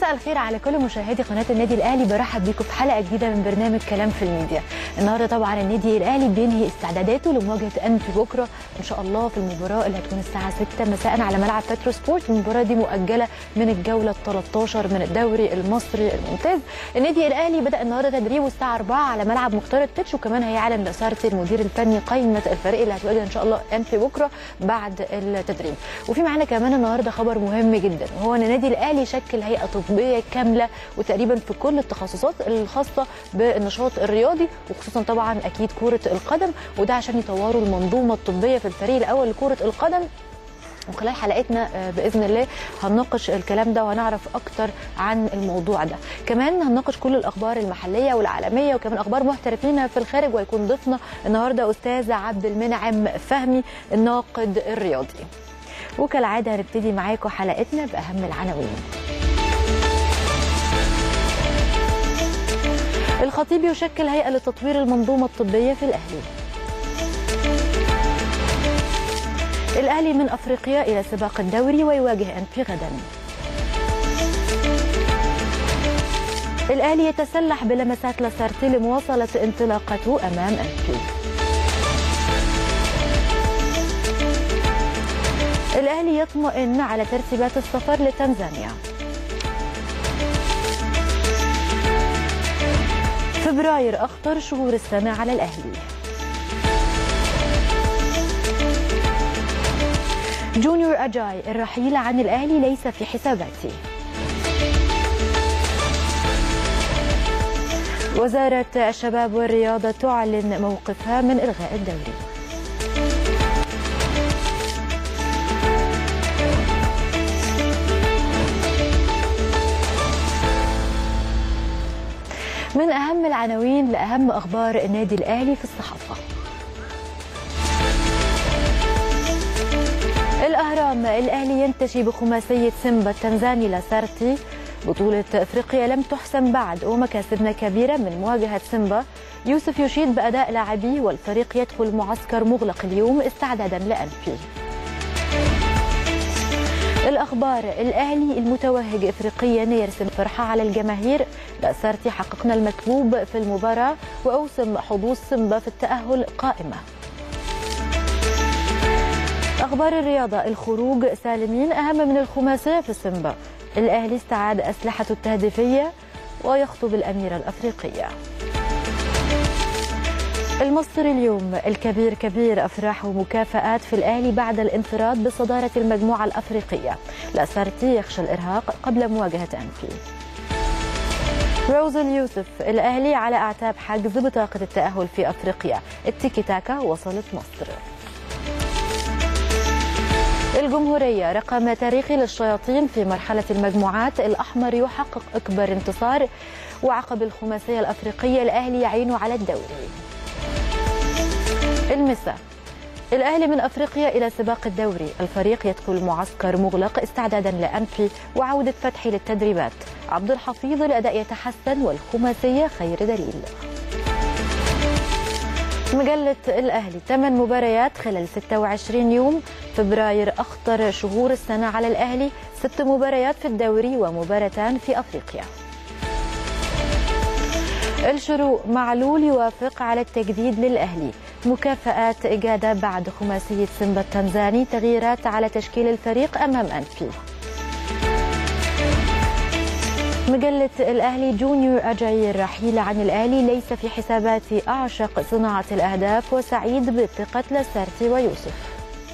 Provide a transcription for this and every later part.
مساء الخير على كل مشاهدي قناه النادي الاهلي برحب بيكم في حلقه جديده من برنامج كلام في الميديا النهارده طبعا النادي الاهلي بينهي استعداداته لمواجهه انفي بكره ان شاء الله في المباراه اللي هتكون الساعه 6 مساء على ملعب بترو سبورت المباراه دي مؤجله من الجوله ال 13 من الدوري المصري الممتاز النادي الاهلي بدا النهارده تدريبه الساعه 4 على ملعب مختار التتش وكمان هيعلن لاسارتي المدير الفني قائمه الفريق اللي هتواجه ان شاء الله انفي بكره بعد التدريب وفي معانا كمان النهارده خبر مهم جدا وهو ان النادي الاهلي شكل هيئه طبيه كامله وتقريبا في كل التخصصات الخاصه بالنشاط الرياضي وخصوصا طبعا اكيد كره القدم وده عشان يطوروا المنظومه الطبيه في الفريق الاول لكره القدم وخلال حلقتنا باذن الله هنناقش الكلام ده وهنعرف اكتر عن الموضوع ده كمان هنناقش كل الاخبار المحليه والعالميه وكمان اخبار محترفين في الخارج وهيكون ضيفنا النهارده استاذ عبد المنعم فهمي الناقد الرياضي وكالعاده هنبتدي معاكم حلقتنا باهم العناوين الخطيب يشكل هيئه لتطوير المنظومه الطبيه في الاهلي الاهلي من افريقيا الى سباق الدوري ويواجه انفي غدا الاهلي يتسلح بلمسات لاسارتي لمواصله انطلاقته امام انفي الاهلي يطمئن على ترتيبات السفر لتنزانيا فبراير اخطر شهور السنه على الاهلي جونيور أجاي الرحيل عن الأهلي ليس في حساباتي وزارة الشباب والرياضة تعلن موقفها من إلغاء الدوري من أهم العناوين لأهم أخبار النادي الأهلي في الصحافة الأهرام الأهلي ينتشي بخماسية سيمبا التنزاني لاسارتي بطولة أفريقيا لم تحسم بعد ومكاسبنا كبيرة من مواجهة سيمبا يوسف يشيد بأداء لاعبيه والفريق يدخل معسكر مغلق اليوم استعدادا لأنفي الأخبار الأهلي المتوهج إفريقيا يرسم فرحة على الجماهير لاسارتي حققنا المطلوب في المباراة وأوسم حظوظ سيمبا في التأهل قائمة أخبار الرياضة الخروج سالمين أهم من الخماسية في السمبا الأهلي استعاد أسلحته التهديفية ويخطب الأميرة الأفريقية المصري اليوم الكبير كبير أفراح ومكافآت في الأهلي بعد الانفراد بصدارة المجموعة الأفريقية لاسارتي يخشى الإرهاق قبل مواجهة أنفي روز اليوسف الأهلي على أعتاب حجز بطاقة التأهل في أفريقيا التيكي تاكا وصلت مصر الجمهورية رقم تاريخي للشياطين في مرحلة المجموعات الأحمر يحقق أكبر انتصار وعقب الخماسية الأفريقية الأهلي يعين على الدوري المساء الأهلي من أفريقيا إلى سباق الدوري الفريق يدخل معسكر مغلق استعدادا لأنفي وعودة فتحي للتدريبات عبد الحفيظ الأداء يتحسن والخماسية خير دليل مجلة الأهلي 8 مباريات خلال 26 يوم فبراير أخطر شهور السنة على الأهلي ست مباريات في الدوري ومباراتان في أفريقيا الشروق معلول يوافق على التجديد للأهلي مكافآت إجادة بعد خماسية سيمبا التنزاني تغييرات على تشكيل الفريق أمام أنفي مجلة الأهلي جونيور أجاي الرحيل عن الأهلي ليس في حساباتي أعشق صناعة الأهداف وسعيد بثقة لاسارتي ويوسف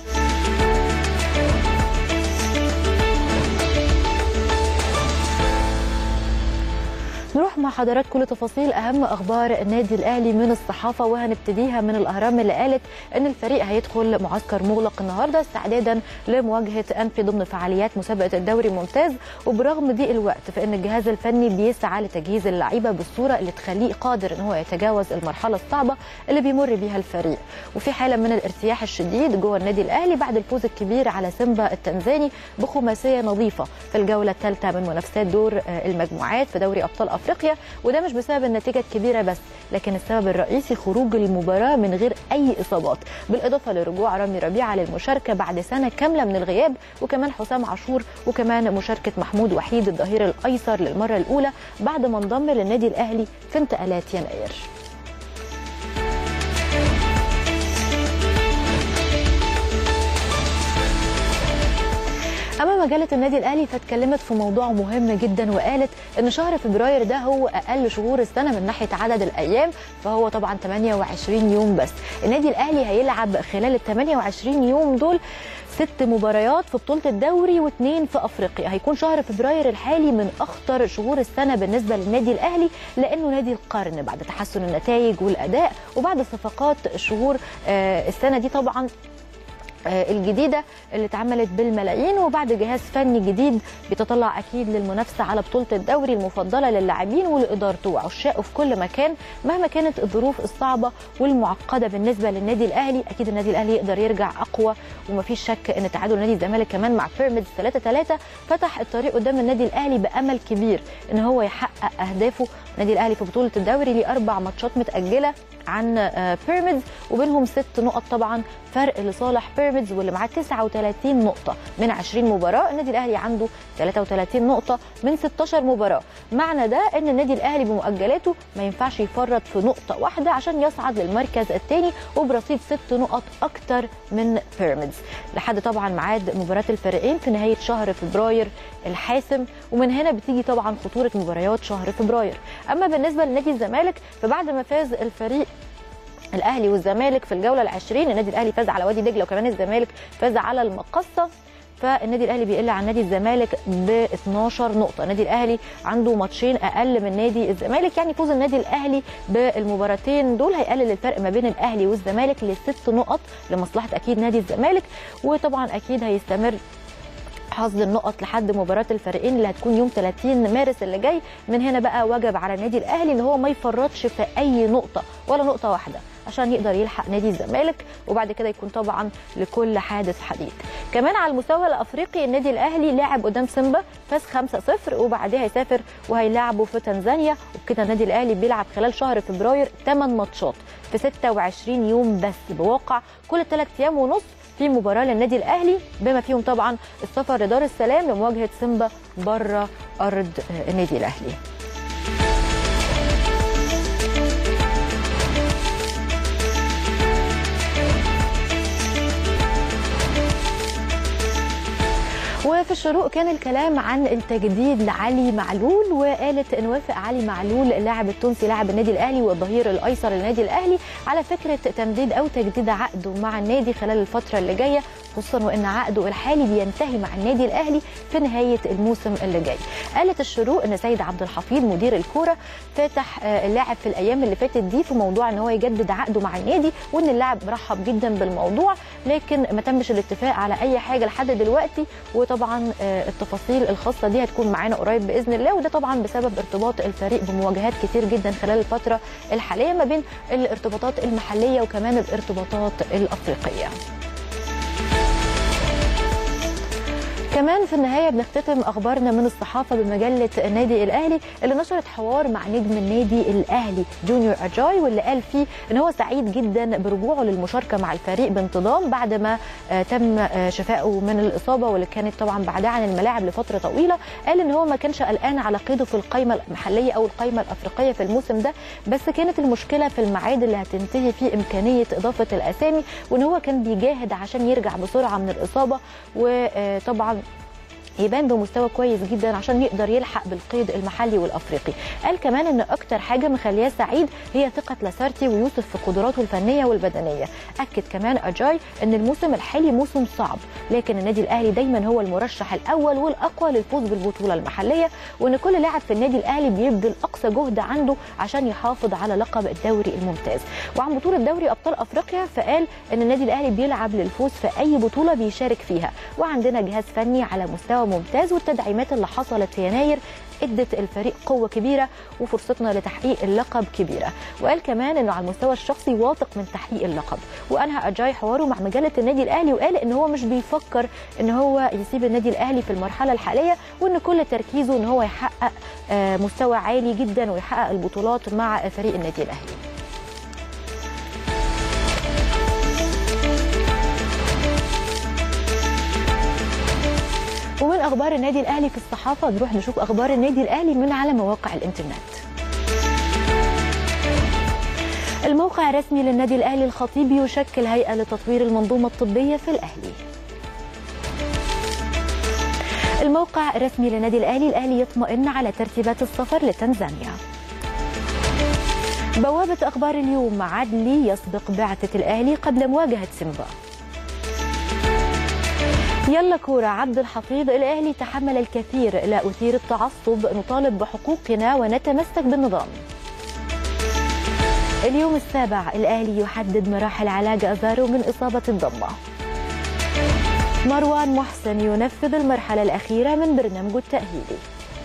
نروح مع حضراتكم لتفاصيل اهم اخبار النادي الاهلي من الصحافه وهنبتديها من الاهرام اللي قالت ان الفريق هيدخل معسكر مغلق النهارده استعدادا لمواجهه انفي ضمن فعاليات مسابقه الدوري الممتاز وبرغم ضيق الوقت فان الجهاز الفني بيسعى لتجهيز اللعيبه بالصوره اللي تخليه قادر ان هو يتجاوز المرحله الصعبه اللي بيمر بيها الفريق وفي حاله من الارتياح الشديد جوه النادي الاهلي بعد الفوز الكبير على سيمبا التنزاني بخماسيه نظيفه في الجوله الثالثه من منافسات دور المجموعات في دوري ابطال افريقيا وده مش بسبب النتيجه الكبيره بس لكن السبب الرئيسي خروج المباراه من غير اي اصابات بالاضافه لرجوع رامي ربيعه للمشاركه بعد سنه كامله من الغياب وكمان حسام عاشور وكمان مشاركه محمود وحيد الظهير الايسر للمره الاولى بعد ما انضم للنادي الاهلي في انتقالات يناير اما مجله النادي الاهلي فاتكلمت في موضوع مهم جدا وقالت ان شهر فبراير ده هو اقل شهور السنه من ناحيه عدد الايام فهو طبعا 28 يوم بس النادي الاهلي هيلعب خلال ال 28 يوم دول ست مباريات في بطوله الدوري واثنين في افريقيا هيكون شهر فبراير الحالي من اخطر شهور السنه بالنسبه للنادي الاهلي لانه نادي القرن بعد تحسن النتائج والاداء وبعد صفقات شهور السنه دي طبعا الجديده اللي اتعملت بالملايين وبعد جهاز فني جديد بيتطلع اكيد للمنافسه على بطوله الدوري المفضله للاعبين ولادارته وعشاقه في كل مكان مهما كانت الظروف الصعبه والمعقده بالنسبه للنادي الاهلي اكيد النادي الاهلي يقدر يرجع اقوى ومفيش شك ان تعادل نادي الزمالك كمان مع بيراميدز 3 3 فتح الطريق قدام النادي الاهلي بامل كبير ان هو يحقق اهدافه النادي الاهلي في بطوله الدوري ليه اربع ماتشات متاجله عن بيراميدز وبينهم ست نقط طبعا فرق لصالح بيراميدز واللي معاه 39 نقطه من 20 مباراه النادي الاهلي عنده 33 نقطه من 16 مباراه معنى ده ان النادي الاهلي بمؤجلاته ما ينفعش يفرط في نقطه واحده عشان يصعد للمركز الثاني وبرصيد ست نقط اكتر من بيراميدز لحد طبعا ميعاد مباراه الفريقين في نهايه شهر فبراير الحاسم ومن هنا بتيجي طبعا خطوره مباريات شهر فبراير اما بالنسبه لنادي الزمالك فبعد ما فاز الفريق الاهلي والزمالك في الجوله العشرين النادي الاهلي فاز على وادي دجله وكمان الزمالك فاز على المقصه فالنادي الاهلي بيقل عن نادي الزمالك ب 12 نقطه النادي الاهلي عنده ماتشين اقل من نادي الزمالك يعني فوز النادي الاهلي بالمباراتين دول هيقلل الفرق ما بين الاهلي والزمالك لست نقط لمصلحه اكيد نادي الزمالك وطبعا اكيد هيستمر حصد النقط لحد مباراه الفريقين اللي هتكون يوم 30 مارس اللي جاي من هنا بقى وجب على النادي الاهلي ان هو ما يفرطش في اي نقطه ولا نقطه واحده عشان يقدر يلحق نادي الزمالك وبعد كده يكون طبعا لكل حادث حديث كمان على المستوى الافريقي النادي الاهلي لاعب قدام سيمبا فاز 5-0 وبعدها هيسافر وهيلاعبوا في تنزانيا وبكده النادي الاهلي بيلعب خلال شهر فبراير 8 ماتشات في 26 يوم بس بواقع كل 3 ايام ونص في مباراه للنادي الاهلي بما فيهم طبعا السفر لدار السلام لمواجهه سيمبا بره ارض النادي الاهلي وفي الشروق كان الكلام عن التجديد لعلي معلول وقالت ان وافق علي معلول اللاعب التونسي لاعب النادي الاهلي والظهير الايسر للنادي الاهلي على فكره تمديد او تجديد عقده مع النادي خلال الفتره اللي جايه خصوصا وان عقده الحالي بينتهي مع النادي الاهلي في نهايه الموسم اللي جاي. قالت الشروق ان سيد عبد الحفيظ مدير الكوره فاتح اللاعب في الايام اللي فاتت دي في موضوع ان هو يجدد عقده مع النادي وان اللاعب رحب جدا بالموضوع لكن ما تمش الاتفاق على اي حاجه لحد دلوقتي وطبعا التفاصيل الخاصه دي هتكون معانا قريب باذن الله وده طبعا بسبب ارتباط الفريق بمواجهات كتير جدا خلال الفتره الحاليه ما بين الارتباطات المحليه وكمان الارتباطات الافريقيه. كمان في النهايه بنختتم اخبارنا من الصحافه بمجله النادي الاهلي اللي نشرت حوار مع نجم النادي الاهلي جونيور اجاي واللي قال فيه ان هو سعيد جدا برجوعه للمشاركه مع الفريق بانتظام بعد ما تم شفائه من الاصابه واللي كانت طبعا بعدها عن الملاعب لفتره طويله قال ان هو ما كانش قلقان على قيده في القائمه المحليه او القائمه الافريقيه في الموسم ده بس كانت المشكله في الميعاد اللي هتنتهي فيه امكانيه اضافه الاسامي وان هو كان بيجاهد عشان يرجع بسرعه من الاصابه وطبعا يبان بمستوى كويس جدا عشان يقدر يلحق بالقيد المحلي والافريقي قال كمان ان اكتر حاجه مخلياه سعيد هي ثقه لاسارتي ويوسف في قدراته الفنيه والبدنيه اكد كمان اجاي ان الموسم الحالي موسم صعب لكن النادي الاهلي دايما هو المرشح الاول والاقوى للفوز بالبطوله المحليه وان كل لاعب في النادي الاهلي بيبذل اقصى جهد عنده عشان يحافظ على لقب الدوري الممتاز وعن بطوله دوري ابطال افريقيا فقال ان النادي الاهلي بيلعب للفوز في اي بطوله بيشارك فيها وعندنا جهاز فني على مستوى مستوى ممتاز والتدعيمات اللي حصلت في يناير ادت الفريق قوه كبيره وفرصتنا لتحقيق اللقب كبيره وقال كمان انه على المستوى الشخصي واثق من تحقيق اللقب وانهى اجاي حواره مع مجله النادي الاهلي وقال ان هو مش بيفكر ان هو يسيب النادي الاهلي في المرحله الحاليه وان كل تركيزه ان هو يحقق مستوى عالي جدا ويحقق البطولات مع فريق النادي الاهلي ومن اخبار النادي الاهلي في الصحافه نروح نشوف اخبار النادي الاهلي من على مواقع الانترنت الموقع الرسمي للنادي الاهلي الخطيب يشكل هيئه لتطوير المنظومه الطبيه في الاهلي الموقع الرسمي للنادي الاهلي الاهلي يطمئن على ترتيبات السفر لتنزانيا بوابه اخبار اليوم عدلي يسبق بعثه الاهلي قبل مواجهه سيمبا يلا كورة عبد الحفيظ الأهلي تحمل الكثير لا أثير التعصب نطالب بحقوقنا ونتمسك بالنظام اليوم السابع الأهلي يحدد مراحل علاج أزارو من إصابة الضمة مروان محسن ينفذ المرحلة الأخيرة من برنامجه التأهيلي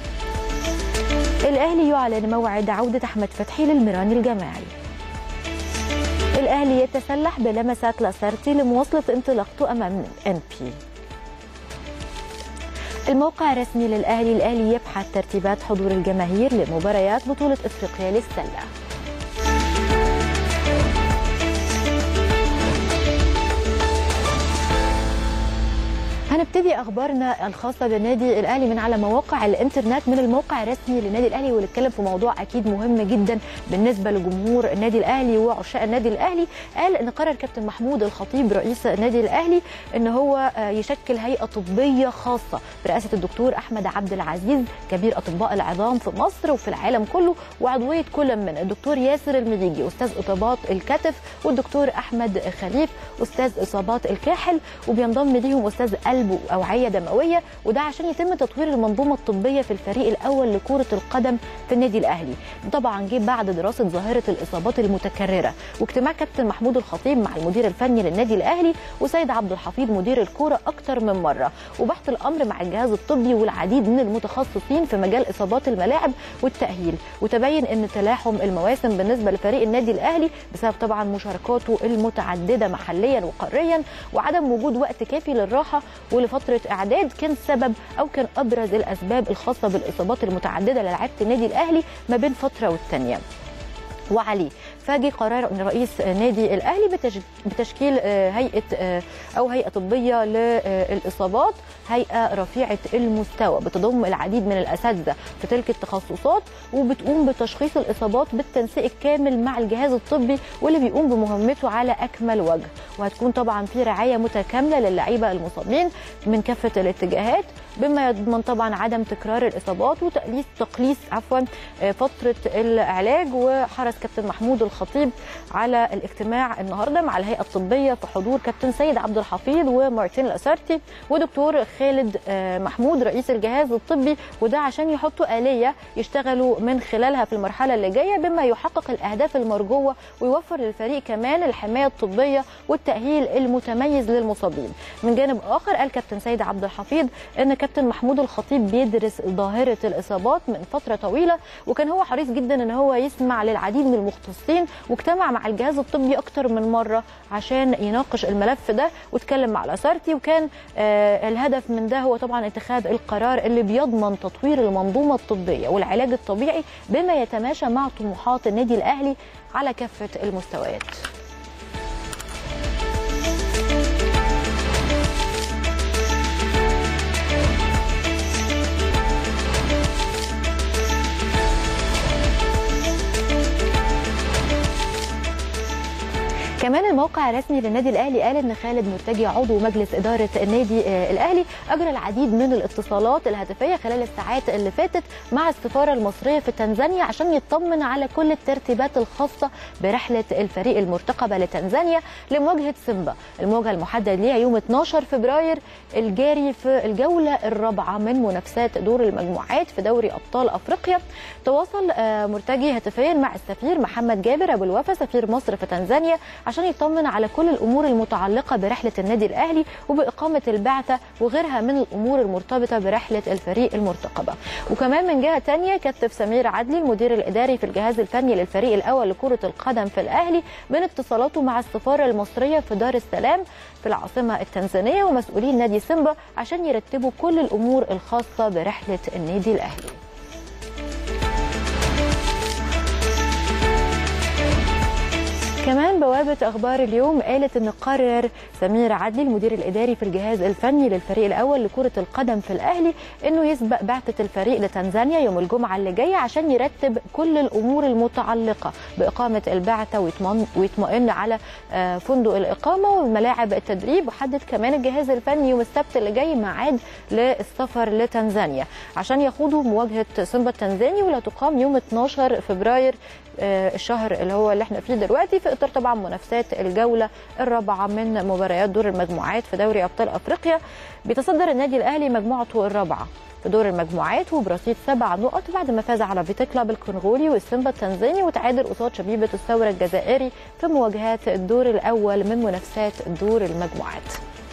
الأهلي يعلن موعد عودة أحمد فتحي للمران الجماعي الأهلي يتسلح بلمسات لاسارتي لمواصلة انطلاقته أمام إن بي الموقع الرسمي للأهلي الأهلي يبحث ترتيبات حضور الجماهير لمباريات بطولة إفريقيا للسلة هنبتدي اخبارنا الخاصه بالنادي الاهلي من على مواقع الانترنت من الموقع الرسمي للنادي الاهلي ونتكلم في موضوع اكيد مهم جدا بالنسبه لجمهور النادي الاهلي وعشاق النادي الاهلي قال ان قرر كابتن محمود الخطيب رئيس النادي الاهلي ان هو يشكل هيئه طبيه خاصه برئاسه الدكتور احمد عبد العزيز كبير اطباء العظام في مصر وفي العالم كله وعضويه كل من الدكتور ياسر المديجي استاذ اصابات الكتف والدكتور احمد خليف استاذ اصابات الكاحل وبينضم ليهم استاذ قلب واوعيه دمويه وده عشان يتم تطوير المنظومه الطبيه في الفريق الاول لكره القدم في النادي الاهلي طبعا جه بعد دراسه ظاهره الاصابات المتكرره واجتماع كابتن محمود الخطيب مع المدير الفني للنادي الاهلي وسيد عبد الحفيظ مدير الكوره اكتر من مره وبحث الامر مع الجهاز الطبي والعديد من المتخصصين في مجال اصابات الملاعب والتاهيل وتبين ان تلاحم المواسم بالنسبه لفريق النادي الاهلي بسبب طبعا مشاركاته المتعدده محليا وقاريا وعدم وجود وقت كافي للراحه ولفتره اعداد كان سبب او كان ابرز الاسباب الخاصه بالاصابات المتعدده للاعيبه النادي الاهلي ما بين فتره والثانيه وعليه فاجي قرار من رئيس نادي الاهلي بتشكيل هيئه او هيئه طبيه للاصابات هيئه رفيعه المستوى بتضم العديد من الاساتذه في تلك التخصصات وبتقوم بتشخيص الاصابات بالتنسيق الكامل مع الجهاز الطبي واللي بيقوم بمهمته على اكمل وجه وهتكون طبعا في رعايه متكامله للعيبه المصابين من كافه الاتجاهات بما يضمن طبعا عدم تكرار الاصابات وتقليص تقليص عفوا فتره العلاج وحرص كابتن محمود الخطيب على الاجتماع النهارده مع الهيئه الطبيه في حضور كابتن سيد عبد الحفيظ ومارتين الاسارتي ودكتور خالد محمود رئيس الجهاز الطبي وده عشان يحطوا اليه يشتغلوا من خلالها في المرحله اللي جايه بما يحقق الاهداف المرجوه ويوفر للفريق كمان الحمايه الطبيه والتاهيل المتميز للمصابين من جانب اخر قال كابتن سيد عبد الحفيظ ان كابتن محمود الخطيب بيدرس ظاهره الاصابات من فتره طويله وكان هو حريص جدا ان هو يسمع للعديد من المختصين واجتمع مع الجهاز الطبي اكتر من مره عشان يناقش الملف ده واتكلم مع الاسارتي وكان آه الهدف من ده هو طبعا اتخاذ القرار اللي بيضمن تطوير المنظومه الطبيه والعلاج الطبيعي بما يتماشى مع طموحات النادي الاهلي على كافه المستويات كمان الموقع الرسمي للنادي الاهلي قال ان خالد مرتجي عضو مجلس اداره النادي الاهلي اجرى العديد من الاتصالات الهاتفيه خلال الساعات اللي فاتت مع السفاره المصريه في تنزانيا عشان يطمن على كل الترتيبات الخاصه برحله الفريق المرتقبه لتنزانيا لمواجهه سيمبا المواجهه المحدد ليها يوم 12 فبراير الجاري في الجوله الرابعه من منافسات دور المجموعات في دوري ابطال افريقيا تواصل مرتجي هاتفيا مع السفير محمد جابر ابو الوفا سفير مصر في تنزانيا عشان يطمن بيطمن على كل الامور المتعلقه برحله النادي الاهلي وباقامه البعثه وغيرها من الامور المرتبطه برحله الفريق المرتقبه وكمان من جهه تانية كتب سمير عدلي المدير الاداري في الجهاز الفني للفريق الاول لكره القدم في الاهلي من اتصالاته مع السفاره المصريه في دار السلام في العاصمه التنزانيه ومسؤولين نادي سيمبا عشان يرتبوا كل الامور الخاصه برحله النادي الاهلي كمان بوابة أخبار اليوم قالت أن قرر سمير عدلي المدير الإداري في الجهاز الفني للفريق الأول لكرة القدم في الأهلي أنه يسبق بعثة الفريق لتنزانيا يوم الجمعة اللي جاية عشان يرتب كل الأمور المتعلقة بإقامة البعثة ويطمئن, ويطمئن على فندق الإقامة وملاعب التدريب وحدد كمان الجهاز الفني يوم السبت اللي جاي ميعاد للسفر لتنزانيا عشان يخوضوا مواجهة سيمبا التنزاني واللي تقام يوم 12 فبراير الشهر اللي هو اللي احنا فيه دلوقتي في اطار طبعا منافسات الجوله الرابعه من مباريات دور المجموعات في دوري ابطال افريقيا بيتصدر النادي الاهلي مجموعته الرابعه في دور المجموعات وبرصيد سبع نقط بعد ما فاز على فيتا كلاب الكونغولي والسيمبا التنزاني وتعادل قصاد شبيبه الثوره الجزائري في مواجهات الدور الاول من منافسات دور المجموعات.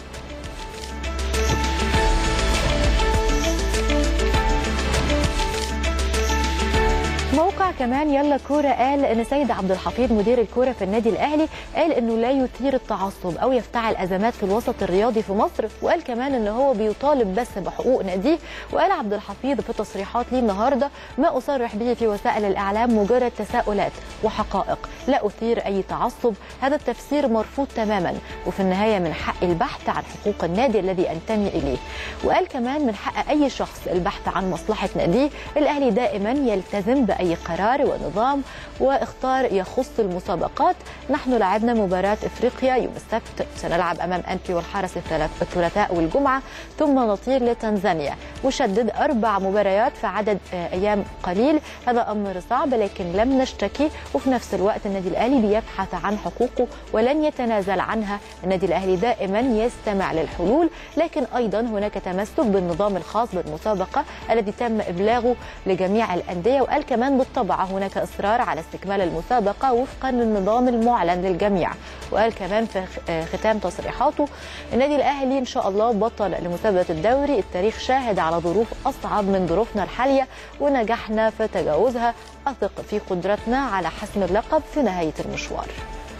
موقع كمان يلا كوره قال ان سيد عبد الحفيظ مدير الكوره في النادي الاهلي قال انه لا يثير التعصب او يفتعل ازمات في الوسط الرياضي في مصر وقال كمان ان هو بيطالب بس بحقوق ناديه وقال عبد الحفيظ في تصريحات ليه النهارده ما اصرح به في وسائل الاعلام مجرد تساؤلات وحقائق لا اثير اي تعصب هذا التفسير مرفوض تماما وفي النهايه من حق البحث عن حقوق النادي الذي انتمي اليه وقال كمان من حق اي شخص البحث عن مصلحه ناديه الاهلي دائما يلتزم باي قرار ونظام واختار يخص المسابقات نحن لعبنا مباراة افريقيا يوم السبت سنلعب امام انفي والحرس الثلاثاء والجمعة ثم نطير لتنزانيا وشدد اربع مباريات في عدد ايام قليل هذا امر صعب لكن لم نشتكي وفي نفس الوقت النادي الاهلي بيبحث عن حقوقه ولن يتنازل عنها النادي الاهلي دائما يستمع للحلول لكن ايضا هناك تمسك بالنظام الخاص بالمسابقة الذي تم ابلاغه لجميع الاندية وقال كمان بالطبع هناك اصرار على استكمال المسابقه وفقا للنظام المعلن للجميع وقال كمان في ختام تصريحاته النادي الاهلي ان شاء الله بطل لمسابقه الدوري التاريخ شاهد على ظروف اصعب من ظروفنا الحاليه ونجحنا في تجاوزها اثق في قدرتنا على حسم اللقب في نهايه المشوار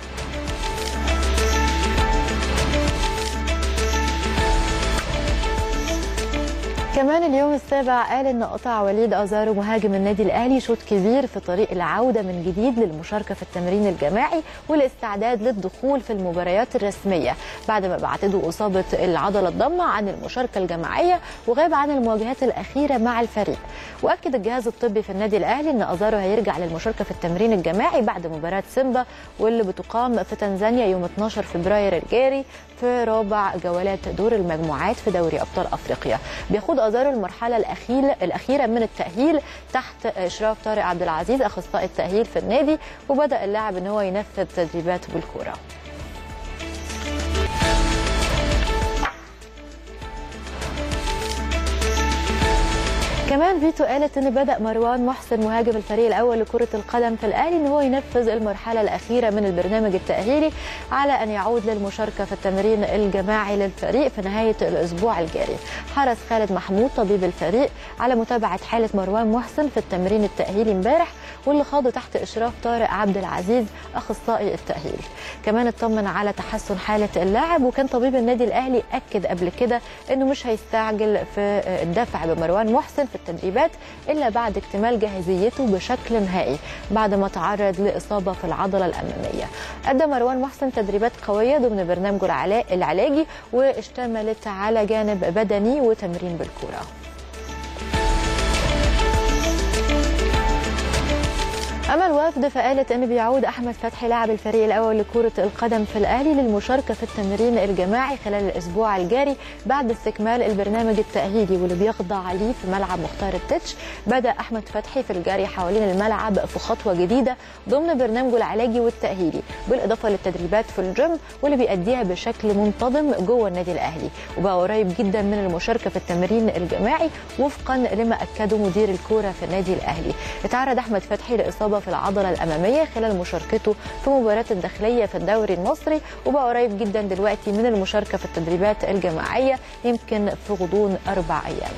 كمان اليوم السابع قال ان قطع وليد ازارو مهاجم النادي الاهلي شوط كبير في طريق العوده من جديد للمشاركه في التمرين الجماعي والاستعداد للدخول في المباريات الرسميه بعد ما بعتته اصابه العضله الضمه عن المشاركه الجماعيه وغاب عن المواجهات الاخيره مع الفريق واكد الجهاز الطبي في النادي الاهلي ان ازارو هيرجع للمشاركه في التمرين الجماعي بعد مباراه سيمبا واللي بتقام في تنزانيا يوم 12 فبراير الجاري في رابع جولات دور المجموعات في دوري ابطال افريقيا بيخوض ازارو المرحله الاخيره الاخيره من التاهيل تحت اشراف طارق عبد العزيز اخصائي التاهيل في النادي وبدا اللاعب ان هو ينفذ تدريبات بالكوره كمان فيتو قالت ان بدا مروان محسن مهاجم الفريق الاول لكره القدم في الاهلي ان هو ينفذ المرحله الاخيره من البرنامج التاهيلي على ان يعود للمشاركه في التمرين الجماعي للفريق في نهايه الاسبوع الجاري حرص خالد محمود طبيب الفريق على متابعه حاله مروان محسن في التمرين التاهيلي امبارح واللي خاضه تحت اشراف طارق عبد العزيز اخصائي التاهيل كمان اطمن على تحسن حاله اللاعب وكان طبيب النادي الاهلي اكد قبل كده انه مش هيستعجل في الدفع بمروان محسن في التدريبات الا بعد اكتمال جاهزيته بشكل نهائي بعد ما تعرض لاصابه في العضله الاماميه. ادى مروان محسن تدريبات قويه ضمن برنامجه العلاجي واشتملت على جانب بدني وتمرين بالكره. اما الوفد فقالت ان بيعود احمد فتحي لاعب الفريق الاول لكره القدم في الاهلي للمشاركه في التمرين الجماعي خلال الاسبوع الجاري بعد استكمال البرنامج التاهيلي واللي بيخضع ليه في ملعب مختار التتش بدا احمد فتحي في الجري حوالين الملعب في خطوه جديده ضمن برنامجه العلاجي والتاهيلي بالاضافه للتدريبات في الجيم واللي بيأديها بشكل منتظم جوه النادي الاهلي وبقى قريب جدا من المشاركه في التمرين الجماعي وفقا لما اكده مدير الكوره في النادي الاهلي اتعرض احمد فتحي لاصابه اصابه في العضله الاماميه خلال مشاركته في مباراه الداخليه في الدوري المصري وبقى قريب جدا دلوقتي من المشاركه في التدريبات الجماعيه يمكن في غضون اربع ايام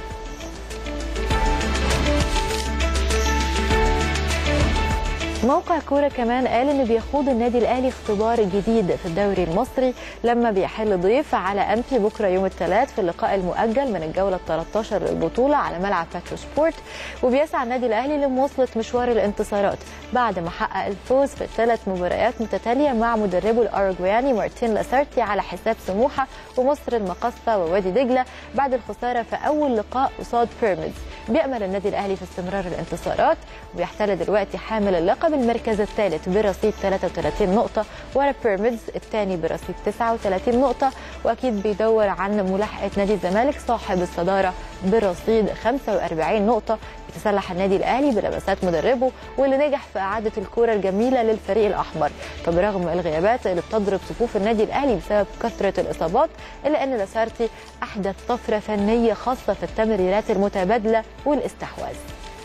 موقع كوره كمان قال ان بيخوض النادي الاهلي اختبار جديد في الدوري المصري لما بيحل ضيف على انفي بكره يوم الثلاث في اللقاء المؤجل من الجوله ال 13 للبطوله على ملعب باترو سبورت وبيسعى النادي الاهلي لمواصله مشوار الانتصارات بعد ما حقق الفوز في ثلاث مباريات متتاليه مع مدربه الاوروجواني مارتين لاسارتي على حساب سموحه ومصر المقصه ووادي دجله بعد الخساره في اول لقاء قصاد بيراميدز بيامل النادي الاهلي في استمرار الانتصارات وبيحتل دلوقتي حامل اللقب المركز الثالث برصيد 33 نقطه ورا بيراميدز الثاني برصيد 39 نقطه واكيد بيدور عن ملاحقه نادي الزمالك صاحب الصداره برصيد 45 نقطه يتسلح النادي الاهلي بلمسات مدربه واللي نجح في اعاده الكره الجميله للفريق الاحمر فبرغم الغيابات اللي بتضرب صفوف النادي الاهلي بسبب كثره الاصابات الا ان لاسارتي احدث طفره فنيه خاصه في التمريرات المتبادله والاستحواذ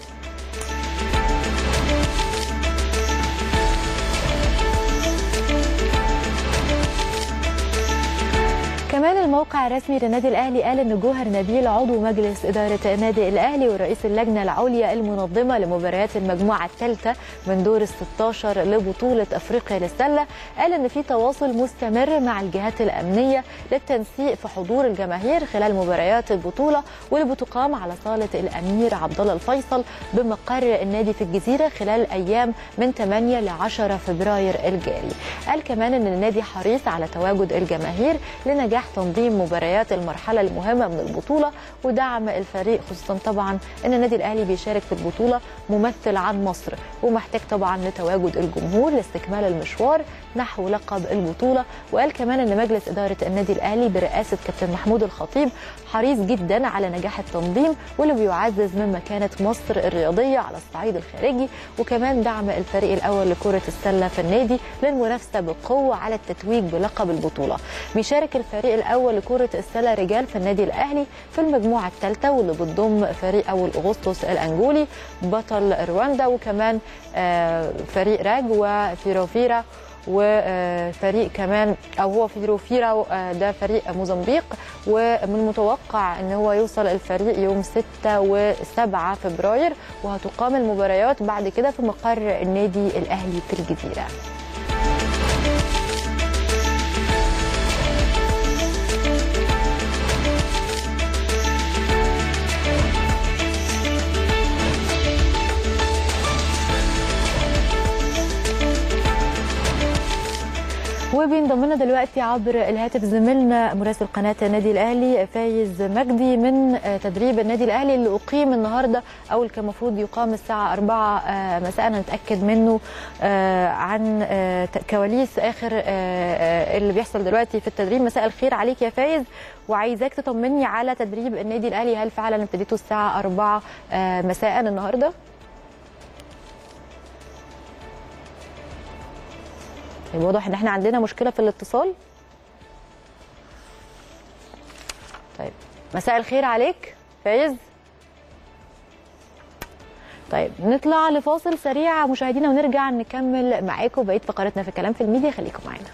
كمان الموقع الرسمي للنادي الاهلي قال ان جوهر نبيل عضو مجلس اداره النادي الاهلي ورئيس اللجنه العليا المنظمه لمباريات المجموعه الثالثه من دور ال 16 لبطوله افريقيا للسله قال ان في تواصل مستمر مع الجهات الامنيه للتنسيق في حضور الجماهير خلال مباريات البطوله واللي بتقام على صاله الامير عبد الله الفيصل بمقر النادي في الجزيره خلال ايام من 8 ل 10 فبراير الجاري. قال كمان ان النادي حريص على تواجد الجماهير لنجاح تنظيم مباريات المرحله المهمه من البطوله ودعم الفريق خصوصا طبعا ان النادي الاهلي بيشارك في البطوله ممثل عن مصر ومحتاج طبعا لتواجد الجمهور لاستكمال المشوار نحو لقب البطوله وقال كمان ان مجلس اداره النادي الاهلي برئاسه كابتن محمود الخطيب حريص جدا على نجاح التنظيم واللي بيعزز من مكانه مصر الرياضيه على الصعيد الخارجي وكمان دعم الفريق الاول لكره السله في النادي للمنافسه بقوه على التتويج بلقب البطوله بيشارك الفريق الاول لكره السله رجال في النادي الاهلي في المجموعه الثالثه واللي بتضم فريق اول اغسطس الانجولي بطل رواندا وكمان فريق راج وفيروفيرا وفريق كمان او هو فيروفيرا ده فريق موزمبيق ومن المتوقع ان هو يوصل الفريق يوم 6 و7 فبراير وهتقام المباريات بعد كده في مقر النادي الاهلي في الجزيره وبينضم لنا دلوقتي عبر الهاتف زميلنا مراسل قناه النادي الاهلي فايز مجدي من تدريب النادي الاهلي اللي اقيم النهارده او اللي كان المفروض يقام الساعه 4 مساء نتاكد منه عن كواليس اخر اللي بيحصل دلوقتي في التدريب مساء الخير عليك يا فايز وعايزاك تطمني على تدريب النادي الاهلي هل فعلا ابتديتوا الساعه 4 مساء النهارده؟ طيب واضح ان احنا عندنا مشكله في الاتصال طيب مساء الخير عليك فايز طيب نطلع لفاصل سريع مشاهدينا ونرجع نكمل معاكم بقيه فقراتنا في كلام في الميديا خليكم معانا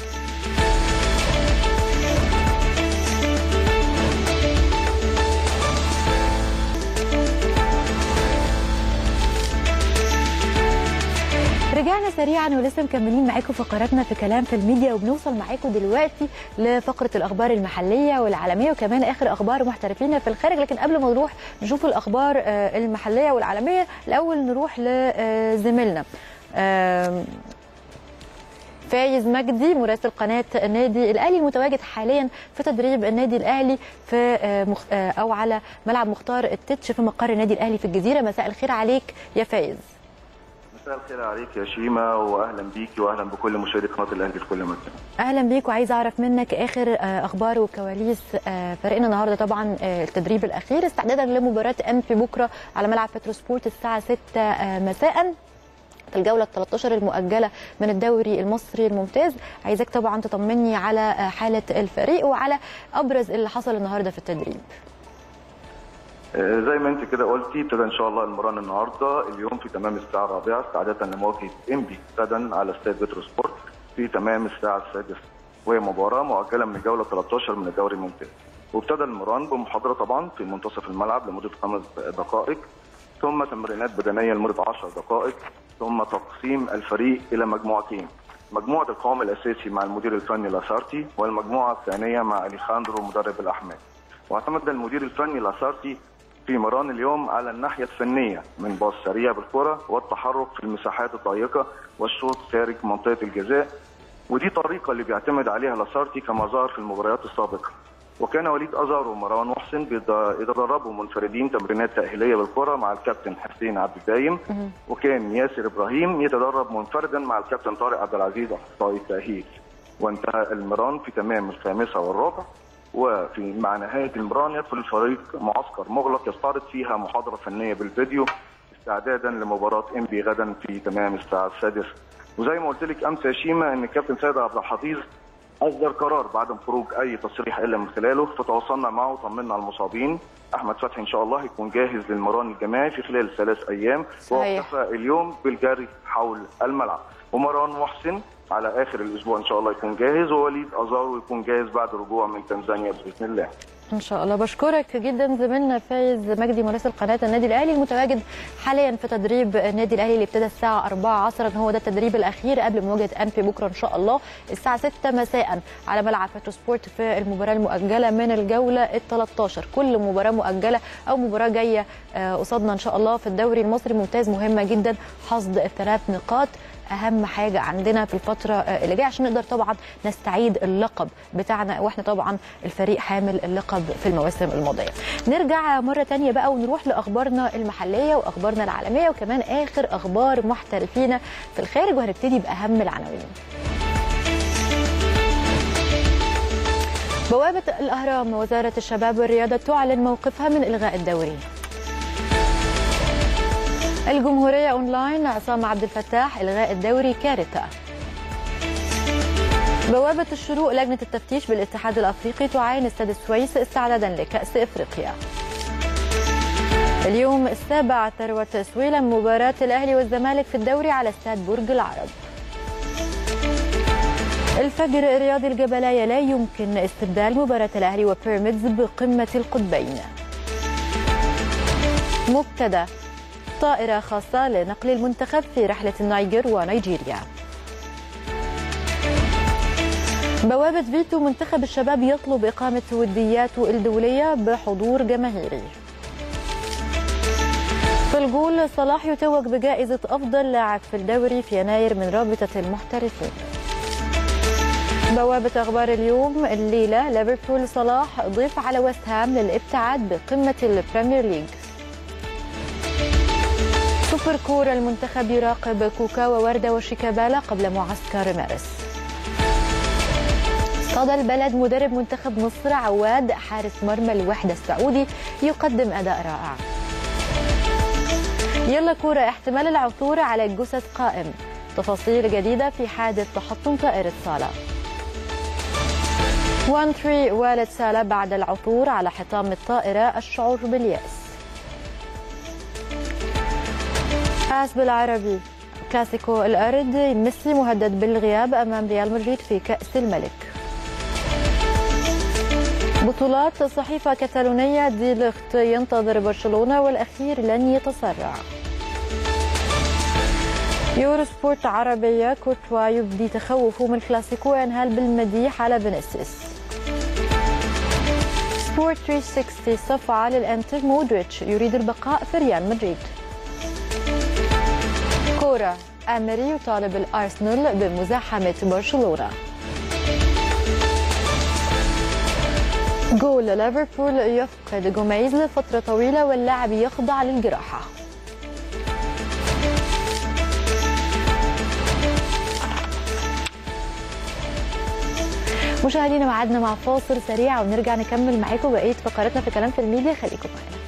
رجعنا سريعا ولسه مكملين معاكم فقراتنا في كلام في الميديا وبنوصل معاكم دلوقتي لفقره الاخبار المحليه والعالميه وكمان اخر اخبار محترفين في الخارج لكن قبل ما نروح نشوف الاخبار المحليه والعالميه الاول نروح لزميلنا فايز مجدي مراسل قناه النادي الاهلي المتواجد حاليا في تدريب النادي الاهلي في او على ملعب مختار التتش في مقر النادي الاهلي في الجزيره مساء الخير عليك يا فايز مساء الخير عليك يا شيماء واهلا بيكي واهلا بكل مشاهدي قناه الاهلي في كل مكان. اهلا بيك وعايزه اعرف منك اخر اخبار وكواليس فريقنا النهارده طبعا التدريب الاخير استعدادا لمباراه انفي بكره على ملعب بترو سبورت الساعه 6 مساء في الجوله ال 13 المؤجله من الدوري المصري الممتاز عايزاك طبعا تطمني على حاله الفريق وعلى ابرز اللي حصل النهارده في التدريب. آه، زي ما انت كده قلتي ابتدى ان شاء الله المران النهارده اليوم في تمام الساعه الرابعه استعدادا لمواجهه انبي غدا على استاد بترو سبورت في تمام الساعه السادسه وهي مباراه مؤجله من الجوله 13 من الدوري الممتاز وابتدى المران بمحاضره طبعا في منتصف الملعب لمده خمس دقائق ثم تمرينات بدنيه لمده 10 دقائق ثم تقسيم الفريق الى مجموعتين مجموعه القوام الاساسي مع المدير الفني لاسارتي والمجموعه الثانيه مع اليخاندرو مدرب الاحمال واعتمد المدير الفني لاسارتي في مران اليوم على الناحيه الفنيه من باص سريع بالكره والتحرك في المساحات الضيقه والشوط خارج منطقه الجزاء ودي طريقه اللي بيعتمد عليها لاسارتي كما ظهر في المباريات السابقه وكان وليد ازهر ومروان محسن بيد- يتدربوا منفردين تمرينات تاهيليه بالكره مع الكابتن حسين عبد الدايم وكان ياسر ابراهيم يتدرب منفردا مع الكابتن طارق عبد العزيز اخصائي التاهيل وانتهى المران في تمام الخامسه والرابع وفي مع نهايه المران يدخل الفريق معسكر مغلق يستعرض فيها محاضره فنيه بالفيديو استعدادا لمباراه انبي غدا في تمام الساعه السادسه وزي ما قلت لك امس يا شيماء ان الكابتن سيد عبد الحفيظ اصدر قرار بعدم خروج اي تصريح الا من خلاله فتواصلنا معه وطمنا على المصابين احمد فتحي ان شاء الله هيكون جاهز للمران الجماعي في خلال ثلاث ايام صحيح. واكتفى اليوم بالجري حول الملعب ومروان محسن على اخر الاسبوع ان شاء الله يكون جاهز ووليد ازارو يكون جاهز بعد رجوع من تنزانيا باذن الله ان شاء الله بشكرك جدا زميلنا فايز مجدي مراسل قناه النادي الاهلي المتواجد حاليا في تدريب النادي الاهلي اللي ابتدى الساعه 4 عصرا هو ده التدريب الاخير قبل مواجهه انفي بكره ان شاء الله الساعه 6 مساء على ملعب فاتو سبورت في المباراه المؤجله من الجوله ال 13 كل مباراه مؤجله او مباراه جايه آه، قصادنا ان شاء الله في الدوري المصري ممتاز مهمه جدا حصد الثلاث نقاط اهم حاجه عندنا في الفتره آه، اللي جايه عشان نقدر طبعا نستعيد اللقب بتاعنا واحنا طبعا الفريق حامل اللقب في المواسم الماضيه نرجع مره تانية بقى ونروح لاخبارنا المحليه واخبارنا العالميه وكمان اخر اخبار محترفينا في الخارج وهنبتدي باهم العناوين بوابة الأهرام وزارة الشباب والرياضة تعلن موقفها من إلغاء الدوري الجمهورية أونلاين عصام عبد الفتاح إلغاء الدوري كارثة بوابة الشروق لجنة التفتيش بالاتحاد الأفريقي تعاين استاد السويس استعدادا لكأس إفريقيا اليوم السابع ثروة سويلم مباراة الأهلي والزمالك في الدوري على استاد برج العرب الفجر الرياضي الجبلاية لا يمكن استبدال مباراة الأهلي وبيراميدز بقمة القطبين مبتدأ طائرة خاصة لنقل المنتخب في رحلة النيجر ونيجيريا بوابة فيتو منتخب الشباب يطلب إقامة ودياته الدولية بحضور جماهيري في الجول صلاح يتوج بجائزة أفضل لاعب في الدوري في يناير من رابطة المحترفين بوابة أخبار اليوم الليلة ليفربول صلاح ضيف على ويست هام للابتعاد بقمة البريمير ليج سوبر كورة المنتخب يراقب كوكا ووردة وشيكابالا قبل معسكر مارس صدى البلد مدرب منتخب مصر عواد حارس مرمى الوحدة السعودي يقدم أداء رائع يلا كورة احتمال العثور على الجثث قائم تفاصيل جديدة في حادث تحطم طائرة صالة 1 3 والد سالة بعد العثور على حطام الطائرة الشعور باليأس فاز بالعربي كلاسيكو الأرض ميسي مهدد بالغياب أمام ريال مدريد في كأس الملك بطولات صحيفة كتالونية دي لخت ينتظر برشلونة والأخير لن يتسرع يورو سبورت عربية كورتوا يبدي تخوفه من الكلاسيكو ينهال بالمديح على فينيسيوس سبورت 360 صفعة للانتر مودريتش يريد البقاء في ريال مدريد كورة أمري يطالب الأرسنال بمزاحمة برشلونة جول ليفربول يفقد جوميز لفترة طويلة واللاعب يخضع للجراحة مشاهدينا وعدنا مع فاصل سريع ونرجع نكمل معاكم بقيه فقراتنا في كلام في الميديا خليكم معانا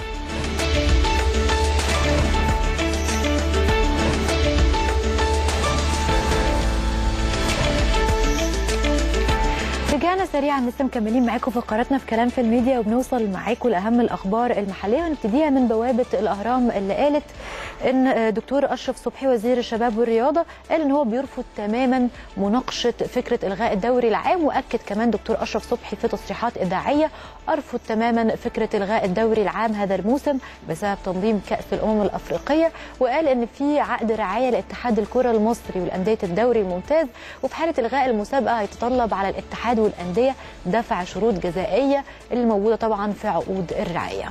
رجعنا سريعا لسه مكملين معاكم فقراتنا في كلام في الميديا وبنوصل معاكم لاهم الاخبار المحليه ونبتديها من بوابه الاهرام اللي قالت ان دكتور اشرف صبحي وزير الشباب والرياضه قال ان هو بيرفض تماما مناقشه فكره الغاء الدوري العام واكد كمان دكتور اشرف صبحي في تصريحات اذاعيه ارفض تماما فكره الغاء الدوري العام هذا الموسم بسبب تنظيم كاس الامم الافريقيه وقال ان في عقد رعايه لاتحاد الكره المصري والانديه الدوري الممتاز وفي حاله الغاء المسابقه هيتطلب على الاتحاد والانديه دفع شروط جزائيه اللي موجوده طبعا في عقود الرعايه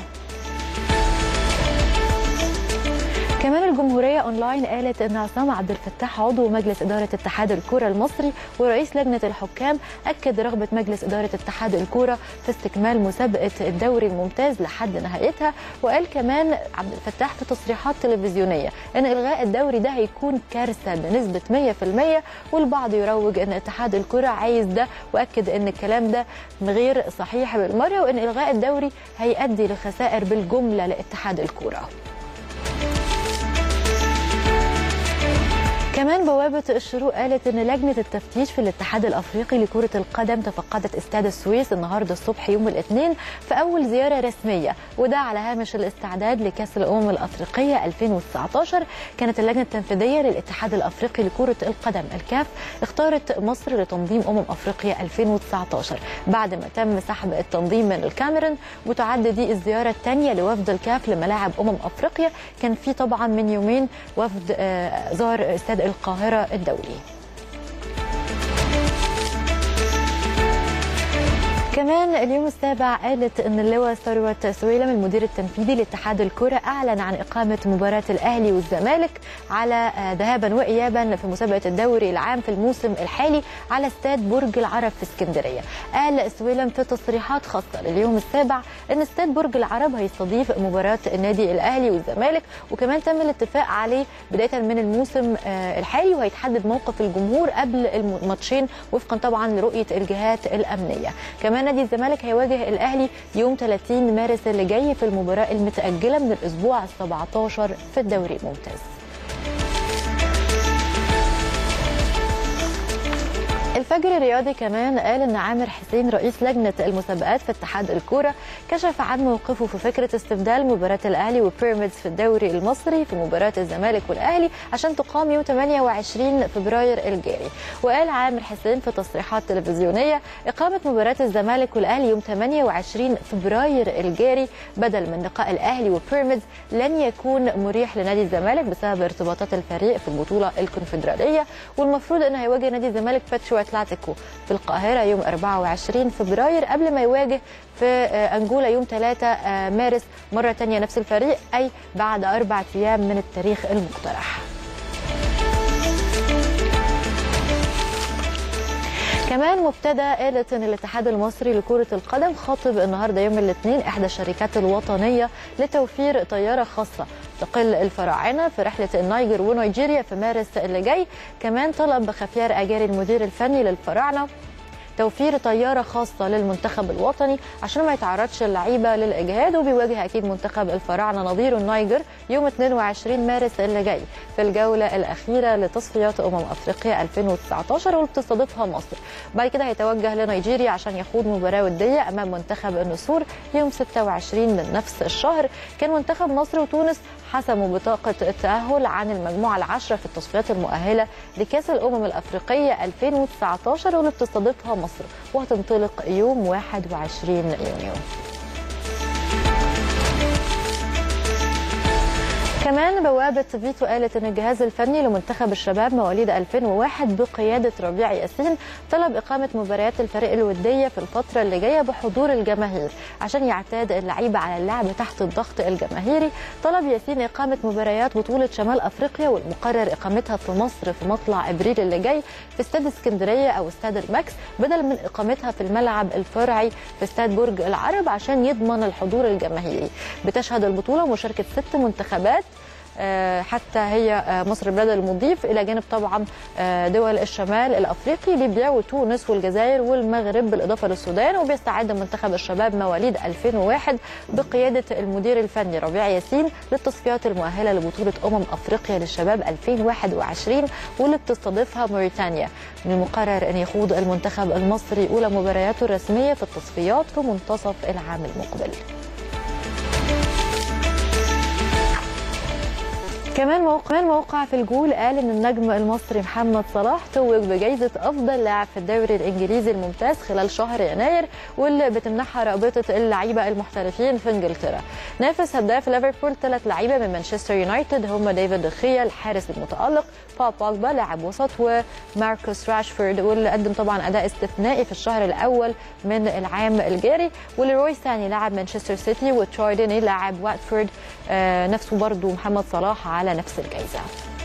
كمان الجمهورية أونلاين قالت أن عصام عبد الفتاح عضو مجلس إدارة اتحاد الكرة المصري ورئيس لجنة الحكام أكد رغبة مجلس إدارة اتحاد الكرة في استكمال مسابقة الدوري الممتاز لحد نهايتها وقال كمان عبد الفتاح في تصريحات تلفزيونية أن إلغاء الدوري ده هيكون كارثة بنسبة 100% والبعض يروج أن اتحاد الكرة عايز ده وأكد أن الكلام ده غير صحيح بالمرة وأن إلغاء الدوري هيؤدي لخسائر بالجملة لاتحاد الكرة كمان بوابة الشروق قالت أن لجنة التفتيش في الاتحاد الأفريقي لكرة القدم تفقدت استاد السويس النهاردة الصبح يوم الاثنين في أول زيارة رسمية وده على هامش الاستعداد لكأس الأمم الأفريقية 2019 كانت اللجنة التنفيذية للاتحاد الأفريقي لكرة القدم الكاف اختارت مصر لتنظيم أمم أفريقيا 2019 بعد ما تم سحب التنظيم من الكاميرون وتعد دي الزيارة الثانية لوفد الكاف لملاعب أمم أفريقيا كان في طبعا من يومين وفد زار استاد القاهرة الدولي كمان اليوم السابع قالت ان اللواء ثروت سويلم المدير التنفيذي لاتحاد الكره اعلن عن اقامه مباراه الاهلي والزمالك على ذهابا وايابا في مسابقه الدوري العام في الموسم الحالي على استاد برج العرب في اسكندريه. قال سويلم في تصريحات خاصه لليوم السابع ان استاد برج العرب هيستضيف مباراه النادي الاهلي والزمالك وكمان تم الاتفاق عليه بدايه من الموسم الحالي وهيتحدد موقف الجمهور قبل الماتشين وفقا طبعا لرؤيه الجهات الامنيه. كمان نادي الزمالك هيواجه الاهلي يوم 30 مارس اللي جاي في المباراه المتاجله من الاسبوع ال 17 في الدوري الممتاز. الفجر الرياضي كمان قال ان عامر حسين رئيس لجنه المسابقات في اتحاد الكوره كشف عن موقفه في فكره استبدال مباراه الاهلي وبيراميدز في الدوري المصري في مباراه الزمالك والاهلي عشان تقام يوم 28 فبراير الجاري وقال عامر حسين في تصريحات تلفزيونيه اقامه مباراه الزمالك والاهلي يوم 28 فبراير الجاري بدل من لقاء الاهلي وبيراميدز لن يكون مريح لنادي الزمالك بسبب ارتباطات الفريق في البطوله الكونفدراليه والمفروض انه هيواجه نادي الزمالك باتشو اتلتيكو في القاهره يوم 24 فبراير قبل ما يواجه في انجولا يوم 3 مارس مره ثانيه نفس الفريق اي بعد اربع ايام من التاريخ المقترح. كمان مبتدا قالت ان الاتحاد المصري لكره القدم خاطب النهارده يوم الاثنين احدى الشركات الوطنيه لتوفير طياره خاصه تقل الفراعنه في رحله النيجر ونيجيريا في مارس اللي جاي كمان طلب خفيار اجاري المدير الفني للفراعنه توفير طياره خاصه للمنتخب الوطني عشان ما يتعرضش اللعيبه للاجهاد وبيواجه اكيد منتخب الفراعنه نظير النيجر يوم 22 مارس اللي جاي في الجوله الاخيره لتصفيات امم افريقيا 2019 واللي بتستضيفها مصر بعد كده هيتوجه لنيجيريا عشان يخوض مباراه وديه امام منتخب النسور يوم 26 من نفس الشهر كان منتخب مصر وتونس حسموا بطاقه التاهل عن المجموعه العشره في التصفيات المؤهله لكاس الامم الافريقيه 2019 واللي بتستضيفها مصر مصر وهتنطلق يوم 21 يونيو كمان بوابة فيتو قالت أن الجهاز الفني لمنتخب الشباب مواليد 2001 بقيادة ربيع ياسين طلب إقامة مباريات الفريق الودية في الفترة اللي جاية بحضور الجماهير عشان يعتاد اللعيبة على اللعب تحت الضغط الجماهيري طلب ياسين إقامة مباريات بطولة شمال أفريقيا والمقرر إقامتها في مصر في مطلع إبريل اللي جاي في استاد اسكندرية أو استاد الماكس بدل من إقامتها في الملعب الفرعي في استاد برج العرب عشان يضمن الحضور الجماهيري بتشهد البطولة مشاركة ست منتخبات آه، حتى هي آه، مصر البلد المضيف الى جانب طبعا آه، دول الشمال الافريقي ليبيا وتونس والجزائر والمغرب بالاضافه للسودان وبيستعد منتخب الشباب مواليد 2001 بقياده المدير الفني ربيع ياسين للتصفيات المؤهله لبطوله امم افريقيا للشباب 2021 واللي بتستضيفها موريتانيا من المقرر ان يخوض المنتخب المصري اولى مبارياته الرسميه في التصفيات في منتصف العام المقبل كمان موقع كمان موقع في الجول قال ان النجم المصري محمد صلاح توج بجائزه افضل لاعب في الدوري الانجليزي الممتاز خلال شهر يناير واللي بتمنحها رابطه اللعيبه المحترفين في انجلترا. نافس هداف ليفربول ثلاث لعيبه من مانشستر يونايتد هم ديفيد دخيا الحارس المتالق، بول بوجبا لاعب وسط وماركوس راشفورد واللي قدم طبعا اداء استثنائي في الشهر الاول من العام الجاري ولروي ساني لاعب مانشستر سيتي وتروي ديني لاعب واتفورد آه نفسه برضو محمد صلاح على نفس الجائزه.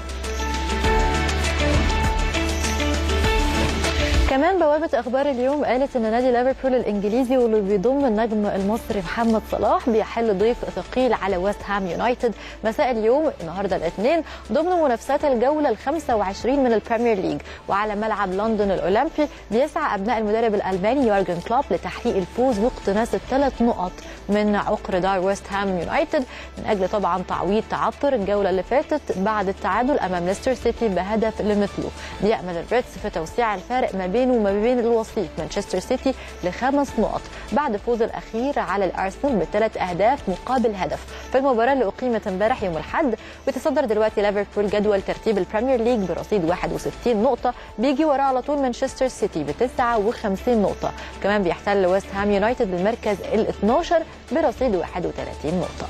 كمان بوابة أخبار اليوم قالت إن نادي ليفربول الإنجليزي واللي بيضم النجم المصري محمد صلاح بيحل ضيف ثقيل على ويست هام يونايتد مساء اليوم النهارده الاثنين ضمن منافسات الجولة ال 25 من البريمير ليج وعلى ملعب لندن الأولمبي بيسعى أبناء المدرب الألماني يورجن كلوب لتحقيق الفوز واقتناص الثلاث نقط من عقر دار ويست هام يونايتد من أجل طبعا تعويض تعثر الجولة اللي فاتت بعد التعادل أمام ليستر سيتي بهدف لمثله بيأمل الريدز في توسيع الفارق ما بينه وما بين الوصيف مانشستر سيتي لخمس نقط بعد فوز الأخير على الأرسنال بثلاث أهداف مقابل هدف في المباراة اللي أقيمت امبارح يوم الأحد بيتصدر دلوقتي ليفربول جدول ترتيب البريمير ليج برصيد 61 نقطة بيجي وراه على طول مانشستر سيتي ب 59 نقطة كمان بيحتل ويست هام يونايتد المركز ال 12 برصيد 31 نقطة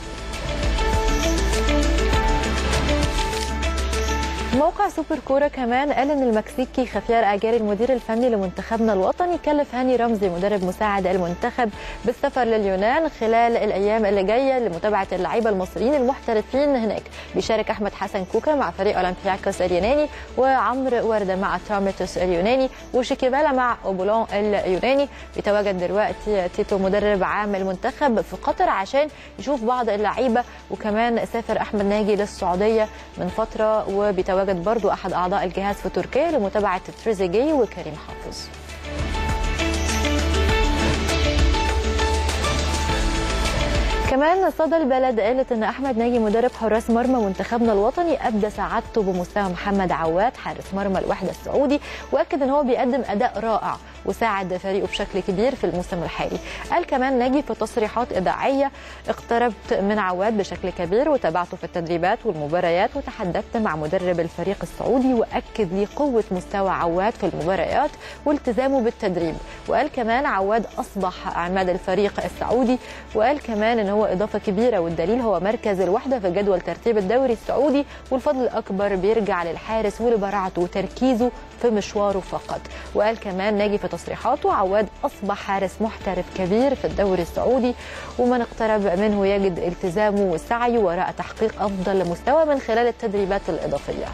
موقع سوبر كوره كمان قال ان المكسيكي خفيار اجاري المدير الفني لمنتخبنا الوطني كلف هاني رمزي مدرب مساعد المنتخب بالسفر لليونان خلال الايام اللي جايه لمتابعه اللعيبه المصريين المحترفين هناك بيشارك احمد حسن كوكا مع فريق اولمبياكوس اليوناني وعمرو ورده مع تارميتوس اليوناني وشيكيبالا مع اوبولون اليوناني بيتواجد دلوقتي تيتو مدرب عام المنتخب في قطر عشان يشوف بعض اللعيبه وكمان سافر احمد ناجي للسعوديه من فتره وبيتواجد تواجد برضو أحد أعضاء الجهاز في تركيا لمتابعة تريزيجيه وكريم حافظ كمان صدى البلد قالت ان احمد ناجي مدرب حراس مرمى منتخبنا الوطني ابدى سعادته بمستوى محمد عواد حارس مرمى الوحده السعودي واكد ان هو بيقدم اداء رائع وساعد فريقه بشكل كبير في الموسم الحالي قال كمان ناجي في تصريحات اذاعيه اقتربت من عواد بشكل كبير وتابعته في التدريبات والمباريات وتحدثت مع مدرب الفريق السعودي واكد لي قوه مستوى عواد في المباريات والتزامه بالتدريب وقال كمان عواد اصبح عماد الفريق السعودي وقال كمان ان هو اضافه كبيره والدليل هو مركز الوحده في جدول ترتيب الدوري السعودي والفضل الاكبر بيرجع للحارس ولبراعته وتركيزه في مشواره فقط وقال كمان ناجي في تصريحاته عواد اصبح حارس محترف كبير في الدوري السعودي ومن اقترب منه يجد التزامه وسعيه وراء تحقيق افضل مستوى من خلال التدريبات الاضافيه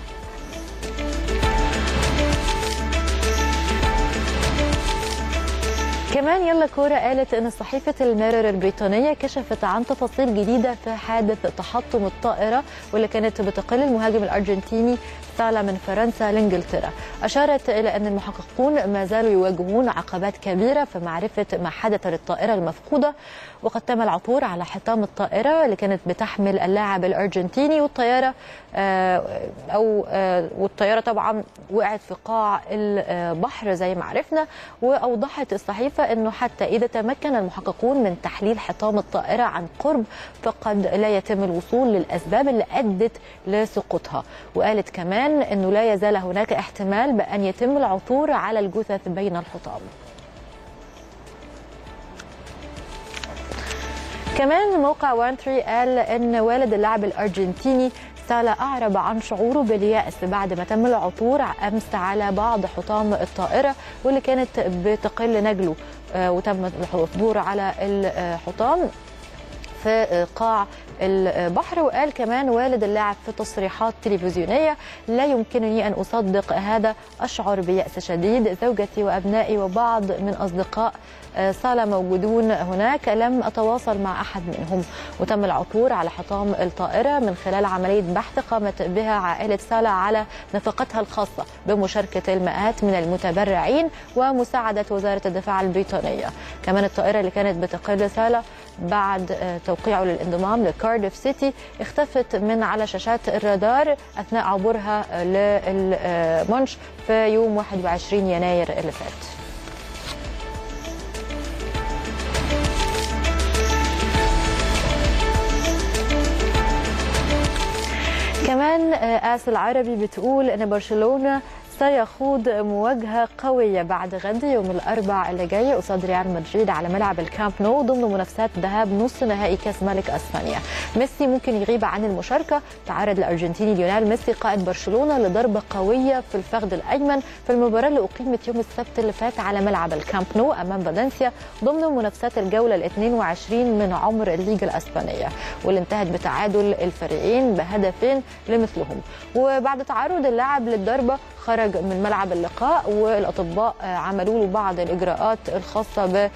كمان يلا كورة قالت ان صحيفة الميرور البريطانية كشفت عن تفاصيل جديدة في حادث تحطم الطائرة واللي كانت بتقل المهاجم الارجنتيني سالا من فرنسا لانجلترا اشارت الى ان المحققون ما زالوا يواجهون عقبات كبيره في معرفه ما حدث للطائره المفقوده وقد تم العثور على حطام الطائره اللي كانت بتحمل اللاعب الارجنتيني والطياره او والطياره طبعا وقعت في قاع البحر زي ما عرفنا واوضحت الصحيفه انه حتى اذا تمكن المحققون من تحليل حطام الطائره عن قرب فقد لا يتم الوصول للاسباب اللي ادت لسقوطها وقالت كمان انه لا يزال هناك احتمال بان يتم العثور على الجثث بين الحطام كمان موقع وانتري قال ان والد اللاعب الارجنتيني سالا اعرب عن شعوره بالياس بعد ما تم العثور امس على بعض حطام الطائره واللي كانت بتقل نجله وتم العثور على الحطام في قاع البحر وقال كمان والد اللاعب في تصريحات تلفزيونية لا يمكنني أن أصدق هذا أشعر بيأس شديد زوجتي وأبنائي وبعض من أصدقاء صالة موجودون هناك لم أتواصل مع أحد منهم وتم العثور على حطام الطائرة من خلال عملية بحث قامت بها عائلة صالة على نفقتها الخاصة بمشاركة المئات من المتبرعين ومساعدة وزارة الدفاع البريطانية كمان الطائرة اللي كانت بتقل صالة بعد توقيعه للانضمام لكارديف سيتي اختفت من على شاشات الرادار اثناء عبورها للمونش في يوم 21 يناير اللي فات. كمان آس العربي بتقول ان برشلونه سيخوض مواجهة قوية بعد غد يوم الأربع اللي جاي قصاد ريال مدريد على ملعب الكامب نو ضمن منافسات ذهاب نص نهائي كأس ملك أسبانيا. ميسي ممكن يغيب عن المشاركة تعرض الأرجنتيني ليونيل ميسي قائد برشلونة لضربة قوية في الفخذ الأيمن في المباراة اللي أقيمت يوم السبت اللي فات على ملعب الكامب نو أمام فالنسيا ضمن منافسات الجولة ال 22 من عمر الليجا الأسبانية واللي انتهت بتعادل الفريقين بهدفين لمثلهم وبعد تعرض اللاعب للضربة خرج من ملعب اللقاء والاطباء عملوا له بعض الاجراءات الخاصه ب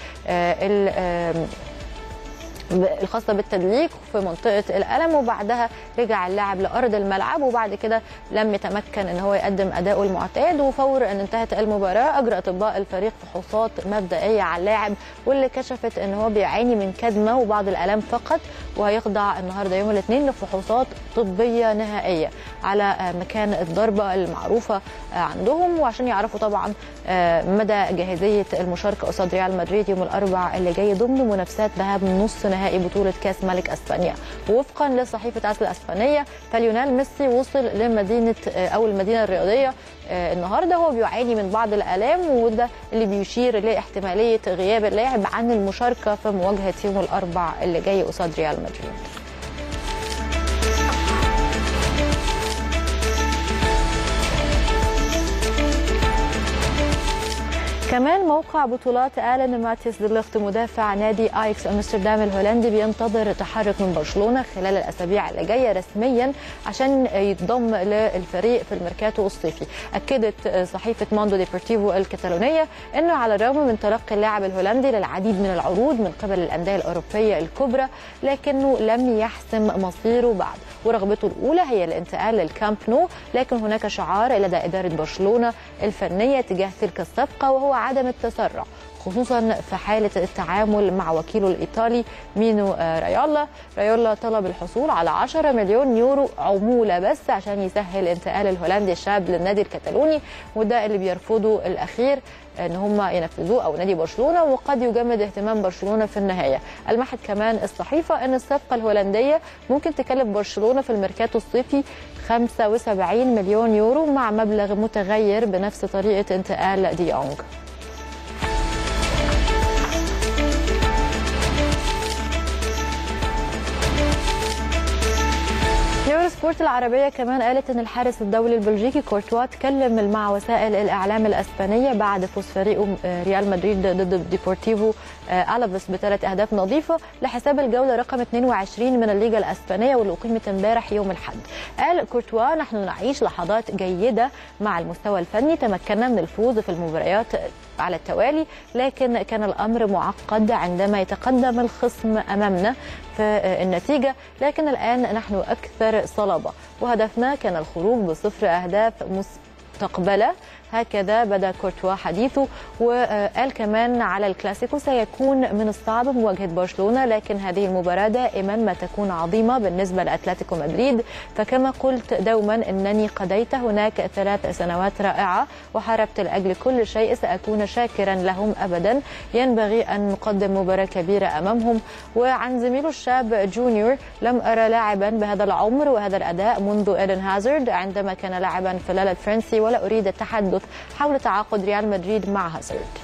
الخاصة بالتدليك في منطقة الألم وبعدها رجع اللاعب لأرض الملعب وبعد كده لم يتمكن أن هو يقدم أداؤه المعتاد وفور أن انتهت المباراة أجرى أطباء الفريق فحوصات مبدئية على اللاعب واللي كشفت أن هو بيعاني من كدمة وبعض الألام فقط وهيخضع النهاردة يوم الاثنين لفحوصات طبية نهائية على مكان الضربة المعروفة عندهم وعشان يعرفوا طبعا مدى جاهزية المشاركة قصاد ريال مدريد يوم الأربع اللي جاي ضمن منافسات ذهاب نص نهائي بطولة كأس ملك أسبانيا ووفقا لصحيفة أس الأسبانية فليونيل ميسي وصل لمدينة أو المدينة الرياضية النهارده هو بيعاني من بعض الآلام وده اللي بيشير لاحتمالية غياب اللاعب عن المشاركة في مواجهة يوم الأربع اللي جاي قصاد ريال مدريد كمان موقع بطولات آلان ماتيس ديليخت مدافع نادي ايكس امستردام الهولندي بينتظر تحرك من برشلونه خلال الاسابيع اللي جايه رسميا عشان يتضم للفريق في الميركاتو الصيفي اكدت صحيفه موندو ديبورتيفو الكتالونيه انه على الرغم من تلقي اللاعب الهولندي للعديد من العروض من قبل الانديه الاوروبيه الكبرى لكنه لم يحسم مصيره بعد ورغبته الاولى هي الانتقال للكامب نو لكن هناك شعار لدى اداره برشلونه الفنيه تجاه تلك الصفقه وهو عدم التسرع خصوصا في حالة التعامل مع وكيله الإيطالي مينو رايولا رايولا طلب الحصول على 10 مليون يورو عمولة بس عشان يسهل انتقال الهولندي الشاب للنادي الكتالوني وده اللي بيرفضه الأخير ان هم ينفذوه او نادي برشلونه وقد يجمد اهتمام برشلونه في النهايه. المحت كمان الصحيفه ان الصفقه الهولنديه ممكن تكلف برشلونه في الميركاتو الصيفي 75 مليون يورو مع مبلغ متغير بنفس طريقه انتقال ديونج. يورو سبورت العربية كمان قالت ان الحارس الدولي البلجيكي كورتوا تكلم مع وسائل الاعلام الاسبانية بعد فوز فريقه ريال مدريد ضد ديبورتيفو الافيس بثلاث اهداف نظيفة لحساب الجولة رقم 22 من الليغا الاسبانية واللي اقيمت امبارح يوم الاحد. قال كورتوا نحن نعيش لحظات جيدة مع المستوى الفني تمكنا من الفوز في المباريات على التوالي لكن كان الامر معقد عندما يتقدم الخصم امامنا في النتيجه لكن الان نحن اكثر صلابه وهدفنا كان الخروج بصفر اهداف مستقبله هكذا بدا كورتوا حديثه وقال كمان على الكلاسيكو سيكون من الصعب مواجهه برشلونه لكن هذه المباراه دائما ما تكون عظيمه بالنسبه لاتلتيكو مدريد فكما قلت دوما انني قضيت هناك ثلاث سنوات رائعه وحاربت لاجل كل شيء ساكون شاكرا لهم ابدا ينبغي ان نقدم مباراه كبيره امامهم وعن زميله الشاب جونيور لم ارى لاعبا بهذا العمر وهذا الاداء منذ ايدن هازارد عندما كان لاعبا في الهلال الفرنسي ولا اريد التحدث حول تعاقد ريال مدريد مع هازارد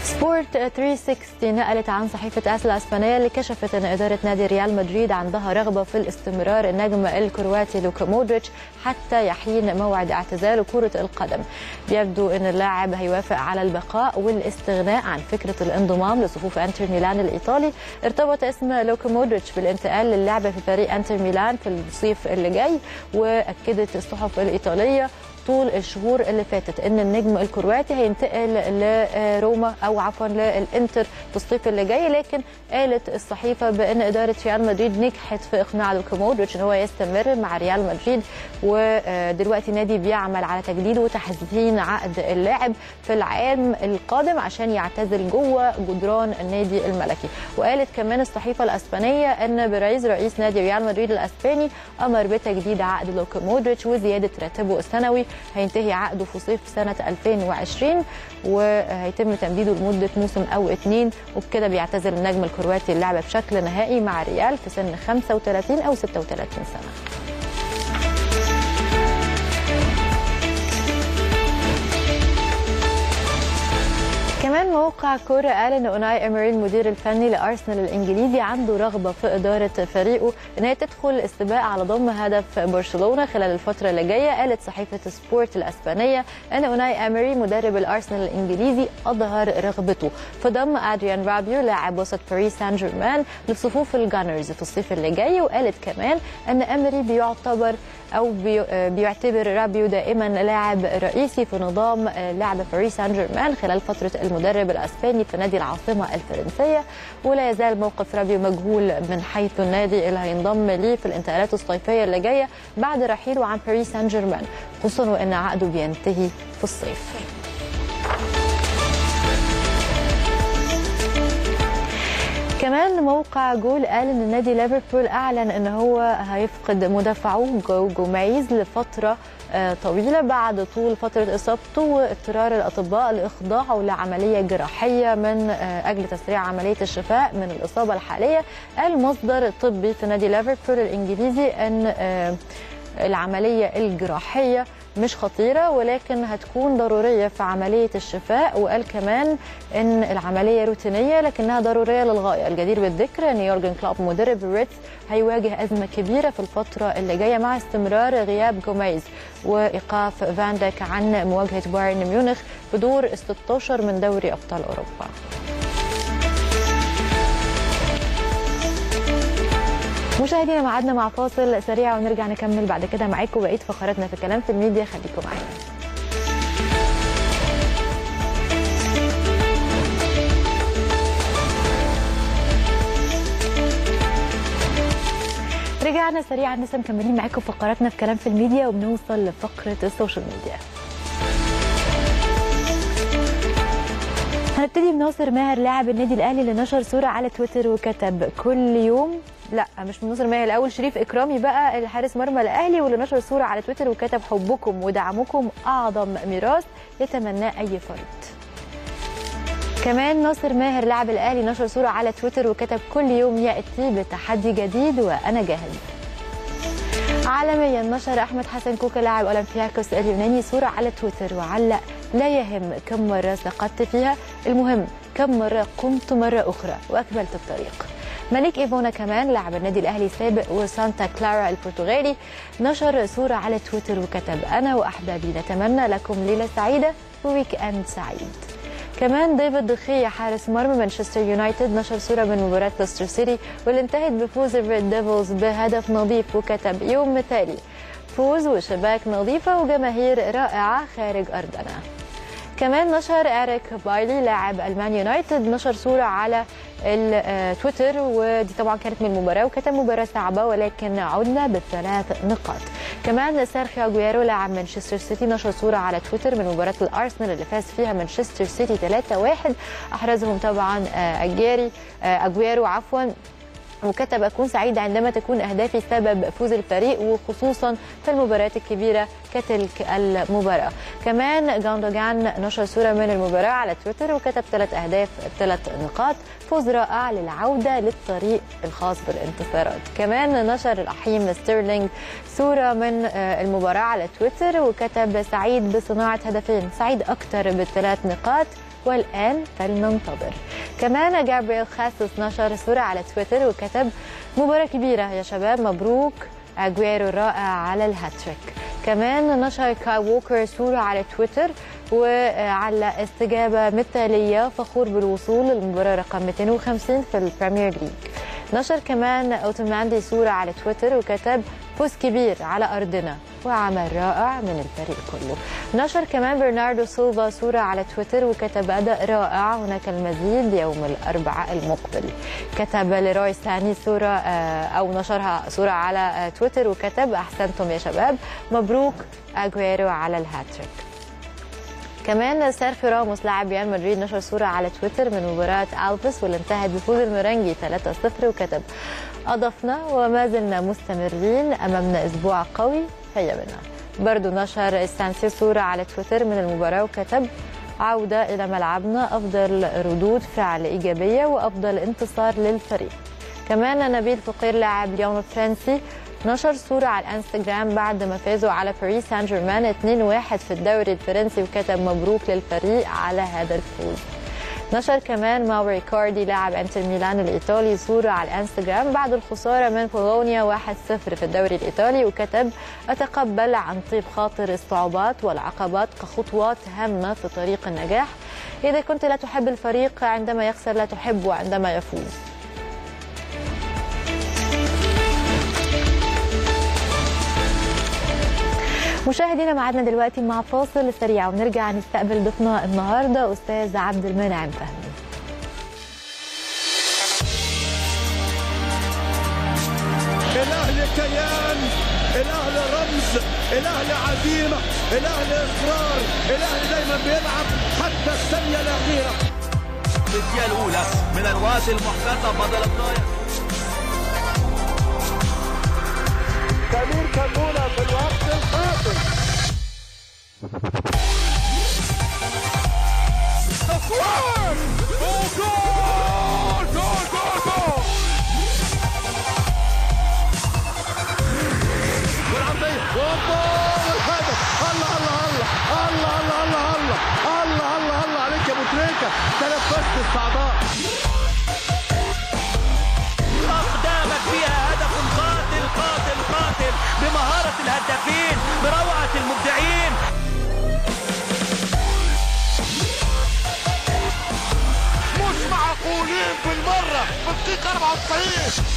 سبورت 360 نقلت عن صحيفة آس الأسبانية اللي كشفت أن إدارة نادي ريال مدريد عندها رغبة في الاستمرار النجم الكرواتي لوكا مودريتش حتى يحين موعد اعتزال كرة القدم بيبدو أن اللاعب هيوافق على البقاء والاستغناء عن فكرة الانضمام لصفوف انتر ميلان الإيطالي ارتبط اسم لوكا مودريتش بالانتقال للعب في فريق انتر ميلان في الصيف اللي جاي وأكدت الصحف الإيطالية طول الشهور اللي فاتت ان النجم الكرواتي هينتقل لروما او عفوا للانتر في الصيف اللي جاي لكن قالت الصحيفه بان اداره ريال مدريد نجحت في اقناع لوكا مودريتش ان هو يستمر مع ريال مدريد ودلوقتي النادي بيعمل على تجديد وتحسين عقد اللاعب في العام القادم عشان يعتزل جوه جدران النادي الملكي وقالت كمان الصحيفه الاسبانيه ان برئيس رئيس نادي ريال مدريد الاسباني امر بتجديد عقد لوكا مودريتش وزياده راتبه السنوي هينتهي عقده في صيف سنة 2020 وهيتم تمديده لمدة موسم أو اتنين وبكده بيعتزل النجم الكرواتي اللعبة بشكل نهائي مع ريال في سن 35 أو 36 سنة كمان موقع كورة قال ان اوناي امري المدير الفني لارسنال الانجليزي عنده رغبه في اداره فريقه ان هي تدخل السباق على ضم هدف برشلونه خلال الفتره اللي جايه قالت صحيفه سبورت الاسبانيه ان اوناي امري مدرب الارسنال الانجليزي اظهر رغبته في ضم ادريان رابيو لاعب وسط باريس سان جيرمان لصفوف الجانرز في الصيف اللي جاي وقالت كمان ان امري بيعتبر او بيعتبر رابيو دائما لاعب رئيسي في نظام لعب باريس سان جيرمان خلال فتره المدرب الاسباني في نادي العاصمه الفرنسيه ولا يزال موقف رابيو مجهول من حيث النادي اللي هينضم ليه في الانتقالات الصيفيه اللي جايه بعد رحيله عن باريس سان جيرمان خصوصا وان عقده بينتهي في الصيف كمان موقع جول قال ان نادي ليفربول اعلن ان هو هيفقد مدافعه جو جوميز لفتره طويله بعد طول فتره اصابته واضطرار الاطباء لاخضاعه لعمليه جراحيه من اجل تسريع عمليه الشفاء من الاصابه الحاليه قال مصدر طبي في نادي ليفربول الانجليزي ان العمليه الجراحيه مش خطيره ولكن هتكون ضروريه في عمليه الشفاء وقال كمان ان العمليه روتينيه لكنها ضروريه للغايه الجدير بالذكر ان يورجن كلوب مدرب الريتس هيواجه ازمه كبيره في الفتره اللي جايه مع استمرار غياب جوميز وايقاف فان دايك عن مواجهه بايرن ميونخ في دور 16 من دوري ابطال اوروبا مشاهدينا معادنا مع فاصل سريع ونرجع نكمل بعد كده معاكم بقيه فقراتنا في كلام في الميديا خليكم معانا رجعنا سريعا لسه مكملين معاكم فقراتنا في كلام في الميديا وبنوصل لفقره السوشيال ميديا هنبتدي بناصر ماهر لاعب النادي الاهلي اللي نشر صوره على تويتر وكتب كل يوم لا مش من ناصر ماهر الاول شريف اكرامي بقى الحارس مرمى الاهلي واللي نشر صوره على تويتر وكتب حبكم ودعمكم اعظم ميراث يتمناه اي فرد كمان ناصر ماهر لاعب الاهلي نشر صوره على تويتر وكتب كل يوم ياتي بتحدي جديد وانا جاهز عالميا نشر احمد حسن كوكا لاعب اولمبياكوس اليوناني صوره على تويتر وعلق لا يهم كم مره سقطت فيها المهم كم مره قمت مره اخرى واكملت الطريق ملك ايفونا كمان لاعب النادي الاهلي السابق وسانتا كلارا البرتغالي نشر صوره على تويتر وكتب انا واحبابي نتمنى لكم ليله سعيده وويك اند سعيد كمان ديفيد دخية حارس مرمى مانشستر يونايتد نشر صورة من مباراة ليستر سيتي واللي انتهت بفوز الريد ديفلز بهدف نظيف وكتب يوم مثالي فوز وشباك نظيفة وجماهير رائعة خارج أرضنا كمان نشر إريك بايلي لاعب المان يونايتد نشر صورة على التويتر ودي طبعا كانت من المباراة وكتب مباراة صعبة ولكن عدنا بالثلاث نقاط كمان سيرخيو اجويرو لاعب مانشستر سيتي نشر صورة على تويتر من مباراة الأرسنال اللي فاز فيها مانشستر سيتي 3-1 أحرزهم طبعا أجيري أجويرو عفوا وكتب أكون سعيد عندما تكون أهدافي سبب فوز الفريق وخصوصا في المباريات الكبيرة كتلك المباراة كمان جاندوجان نشر صورة من المباراة على تويتر وكتب ثلاث أهداف ثلاث نقاط فوز رائع للعودة للطريق الخاص بالانتصارات كمان نشر الأحيم ستيرلينج صورة من المباراة على تويتر وكتب سعيد بصناعة هدفين سعيد أكثر بالثلاث نقاط والآن فلننتظر كمان جابرييل خاسس نشر صورة على تويتر وكتب مباراة كبيرة يا شباب مبروك أجويرو رائع على الهاتريك كمان نشر كاي ووكر صورة على تويتر وعلى استجابة مثالية فخور بالوصول للمباراة رقم 250 في البريمير ليج نشر كمان اوتوماندي صورة على تويتر وكتب فوز كبير على أرضنا وعمل رائع من الفريق كله نشر كمان برناردو سيلفا صورة على تويتر وكتب أداء رائع هناك المزيد يوم الأربعاء المقبل كتب لروي ساني صورة أو نشرها صورة على تويتر وكتب أحسنتم يا شباب مبروك أجويرو على الهاتريك كمان سيرخيو راموس لاعب ريال مدريد نشر صورة على تويتر من مباراة ألفيس واللي انتهت بفوز المرنجي 3-0 وكتب أضفنا وما زلنا مستمرين أمامنا أسبوع قوي هيا بنا برضو نشر السانسي صورة على تويتر من المباراة وكتب عودة إلى ملعبنا أفضل ردود فعل إيجابية وأفضل انتصار للفريق كمان نبيل فقير لاعب ليون الفرنسي نشر صورة على الانستجرام بعد ما فازوا على باريس سان جيرمان 2-1 في الدوري الفرنسي وكتب مبروك للفريق على هذا الفوز نشر كمان ماو ريكاردي لاعب انتر ميلان الايطالي صوره على الانستجرام بعد الخساره من بولونيا 1-0 في الدوري الايطالي وكتب اتقبل عن طيب خاطر الصعوبات والعقبات كخطوات هامه في طريق النجاح اذا كنت لا تحب الفريق عندما يخسر لا تحبه عندما يفوز مشاهدينا معادنا دلوقتي مع فاصل سريع ونرجع نستقبل ضيفنا النهارده استاذ عبد المنعم فهمي الاهلي كيان الاهلي رمز الاهلي عزيمه الاهلي اصرار الاهلي دايما بيلعب حتى الثانيه الاخيره الدقيقه الاولى من الوقت المحتسب بدل الضايع سمير كمونه في الوقت القاتل تصوير وجول جول جول جول والعرضيه وجول الهدف الله الله الله الله الله الله الله الله الله الله عليك يا ابو تريكه تنفست الصعداء اقدامك فيها هدف قاتل قاتل قاتل بمهاره الهدافين بروعه المبدعين مش معقولين بالمره في الدقيقه 94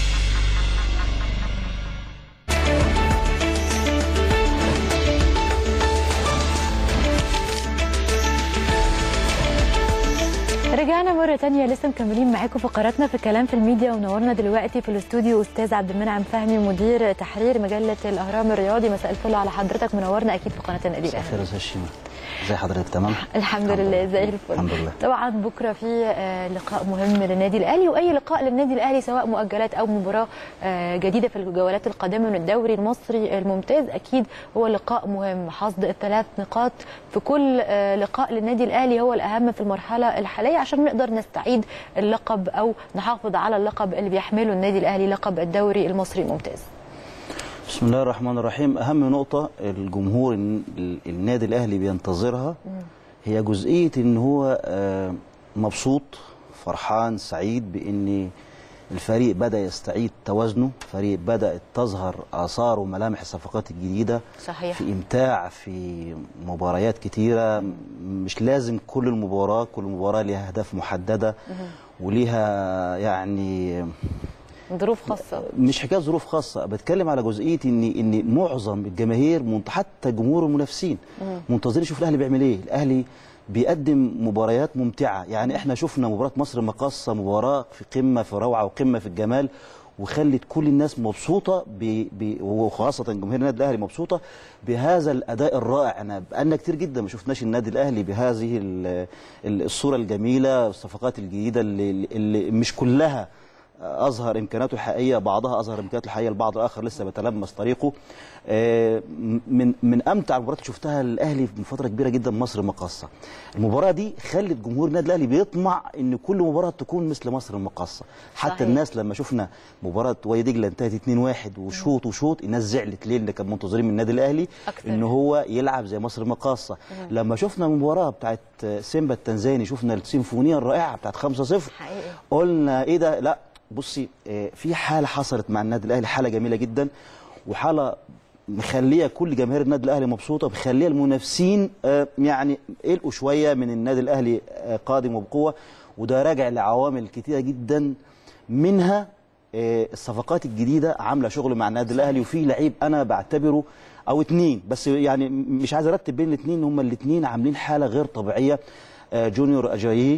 رجعنا مرة تانية لسه مكملين معاكم فقراتنا في كلام في الميديا ونورنا دلوقتي في الاستوديو أستاذ عبد المنعم فهمي مدير تحرير مجلة الأهرام الرياضي مساء الفل على حضرتك منورنا أكيد في قناة النادي مساء الخير الأهلي يا استاذ شيماء ازي حضرتك تمام الحمد لله زي الفل الحمد لله. طبعا بكره في آه، لقاء مهم للنادي الاهلي واي لقاء للنادي الاهلي سواء مؤجلات او مباراه آه، جديده في الجولات القادمه من الدوري المصري الممتاز اكيد هو لقاء مهم حصد الثلاث نقاط في كل آه، لقاء للنادي الاهلي هو الاهم في المرحله الحاليه عشان نقدر نستعيد اللقب او نحافظ على اللقب اللي بيحمله النادي الاهلي لقب الدوري المصري الممتاز بسم الله الرحمن الرحيم اهم نقطه الجمهور ال- النادي الاهلي بينتظرها هي جزئيه ان هو آه، مبسوط فرحان سعيد بان الفريق بدا يستعيد توازنه فريق بدات تظهر اثار وملامح الصفقات الجديده صحيح في امتاع في مباريات كتيره مش لازم كل المباراه كل مباراه ليها اهداف محدده وليها يعني ظروف خاصه مش حكايه ظروف خاصه بتكلم على جزئيه ان ان معظم الجماهير منت- حتى جمهور المنافسين منتظرين يشوف الاهلي بيعمل ايه الاهلي بيقدم مباريات ممتعه يعني احنا شفنا مباراه مصر المقاصه مباراه في قمه في روعه وقمه في الجمال وخلت كل الناس مبسوطه ب... ب... وخاصه جماهير النادي الاهلي مبسوطه بهذا الاداء الرائع انا بقالنا كتير جدا ما شفناش النادي الاهلي بهذه ال- ال- الصوره الجميله الصفقات الجديده اللي, اللي مش كلها اظهر امكاناته الحقيقيه بعضها اظهر امكاناته الحقيقيه البعض الاخر لسه بيتلمس طريقه آه، من من امتع المباريات اللي شفتها الاهلي من فتره كبيره جدا مصر المقاصه المباراه دي خلت جمهور النادي الاهلي بيطمع ان كل مباراه تكون مثل مصر المقاصه حتى صحيح. الناس لما شفنا مباراه وادي دجله انتهت 2-1 وشوط وشوط الناس زعلت ليه اللي كانوا منتظرين من النادي الاهلي أكتر. ان هو يلعب زي مصر المقاصه لما شفنا المباراه بتاعت سيمبا التنزاني شفنا السيمفونيه الرائعه بتاعت 5-0 حقيقي. قلنا ايه ده لا بصي آه، في حاله حصلت مع النادي الاهلي حاله جميله جدا وحاله مخليه كل جماهير النادي الاهلي مبسوطه مخليه المنافسين آه، يعني قلقوا شويه من النادي الاهلي آه، قادم وبقوه وده راجع لعوامل كتيره جدا منها آه، الصفقات الجديده عامله شغل مع النادي الاهلي وفي لعيب انا بعتبره او اتنين بس يعني مش عايز ارتب بين الاثنين هم الاثنين عاملين حاله غير طبيعيه آه، جونيور اجاييه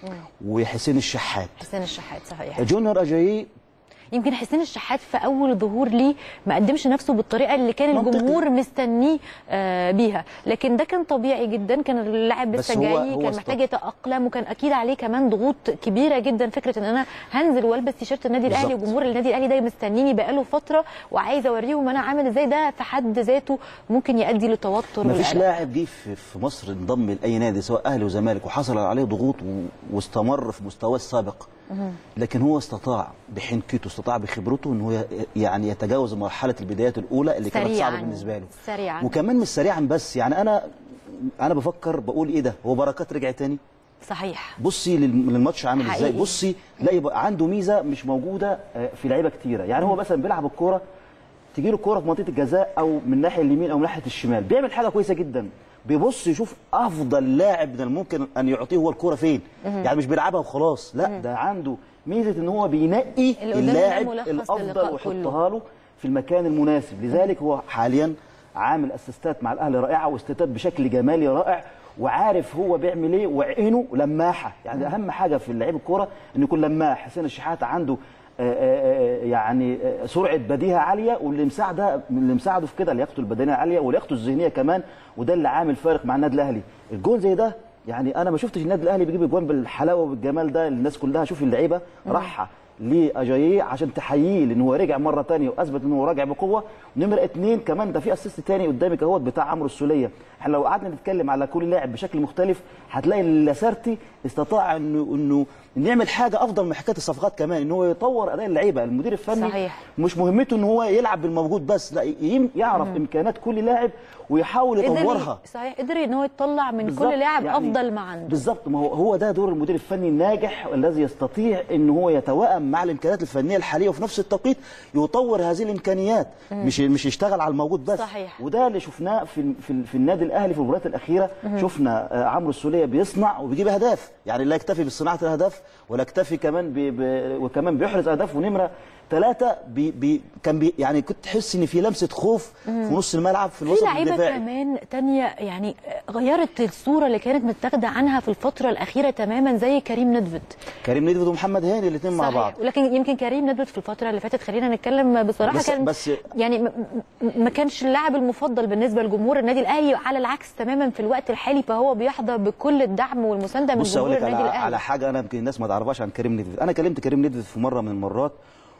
وحسين الشحات حسين الشحات صحيح جونيور اجاييه يمكن حسين الشحات في اول ظهور ليه ما قدمش نفسه بالطريقه اللي كان منطقي. الجمهور مستنيه آه، بيها لكن ده كان طبيعي جدا كان اللاعب بس لسه هو- جاي هو كان است- محتاج يتاقلم وكان اكيد عليه كمان ضغوط كبيره جدا فكره ان انا هنزل والبس تيشيرت النادي الاهلي بالظبط. وجمهور النادي الاهلي ده مستنيني بقاله فتره وعايزه اوريهم انا عامل ازاي ده في حد ذاته ممكن يؤدي لتوتر ما فيش والقلق. لاعب جه في في مصر انضم لاي نادي سواء اهلي وزمالك وحصل عليه ضغوط و- واستمر في مستواه السابق لكن هو استطاع بحنكته استطاع بخبرته ان هو ي- يعني يتجاوز مرحله البدايات الاولى اللي كانت سريعاً. صعبه بالنسبه له سريعاً. وكمان مش سريعا بس يعني انا انا بفكر بقول ايه ده هو بركات رجع تاني صحيح بصي لل- للماتش عامل ازاي حقيقي. بصي لا يبقى عنده ميزه مش موجوده آه، في لعيبه كتيره يعني هو مثلا بيلعب الكوره تجي له الكوره في منطقه الجزاء او من الناحيه اليمين او من ناحيه الشمال بيعمل حاجه كويسه جدا بيبص يشوف افضل لاعب من الممكن ان يعطيه هو الكوره فين يعني مش بيلعبها وخلاص لا ده عنده ميزه ان هو بينقي اللي قدام ده اللاعب ملخص الافضل للقاء ويحطها له في المكان المناسب لذلك هو حاليا عامل اسيستات مع الاهلي رائعه واستتات بشكل جمالي رائع وعارف هو بيعمل ايه وعينه لماحه يعني اهم حاجه في لعيب الكوره انه يكون لماح حسين الشحات عنده آه، آه، آه، يعني آه، سرعه بديهه عاليه واللي مساعده اللي مساعده في كده لياقته البدنيه عاليه ولياقته الذهنيه كمان وده اللي عامل فارق مع النادي الاهلي الجول زي ده يعني انا ما شفتش النادي الاهلي بيجيب اجوان بالحلاوه والجمال ده الناس كلها شوف اللعيبه راحه لاجاييه عشان تحييه لان هو رجع مره ثانيه واثبت ان هو راجع بقوه ونمره اثنين كمان ده في اسيست ثاني قدامك اهوت بتاع عمرو السوليه احنا لو قعدنا نتكلم على كل لاعب بشكل مختلف هتلاقي ان لاسارتي استطاع انه انه إنه يعمل حاجه افضل من حكايه الصفقات كمان ان هو يطور اداء اللعيبه المدير الفني صحيح. مش مهمته ان هو يلعب بالموجود بس لا يم- يعرف امكانيات كل لاعب ويحاول قدر يطورها صحيح قدر ان هو يطلع من بالظبط. كل لاعب يعني افضل ما عنده بالظبط ما هو هو ده دور المدير الفني الناجح الذي يستطيع ان هو يتوائم مع الامكانيات الفنيه الحاليه وفي نفس التوقيت يطور هذه الامكانيات مش مش يشتغل على الموجود بس صحيح. وده اللي شفناه في في, في النادي الاهلي في المباريات الاخيره شفنا آه، عمرو السوليه بيصنع وبيجيب اهداف يعني لا يكتفي بصناعه الاهداف ولا يكتفي كمان بي بي وكمان بيحرز اهداف ونمره ثلاثه بي بي كان بي يعني كنت تحس ان في لمسه خوف في نص الملعب في في الوسط لعيبه الدفاعي كمان تانية يعني غيرت الصوره اللي كانت متاخده عنها في الفتره الاخيره تماما زي كريم ندفد كريم ندفد ومحمد هاني الاثنين مع بعض ولكن يمكن كريم ندفد في الفتره اللي فاتت خلينا نتكلم بصراحه بس- كان بس- يعني م- م- ما كانش اللاعب المفضل بالنسبه لجمهور النادي الاهلي على العكس تماما في الوقت الحالي فهو بيحظى بكل الدعم والمسانده من بص اقول جمهور لك على, النادي الاهلي على حاجه انا يمكن الناس ما تعرفهاش عن كريم ندفد انا كلمت كريم ندفد في مره من المرات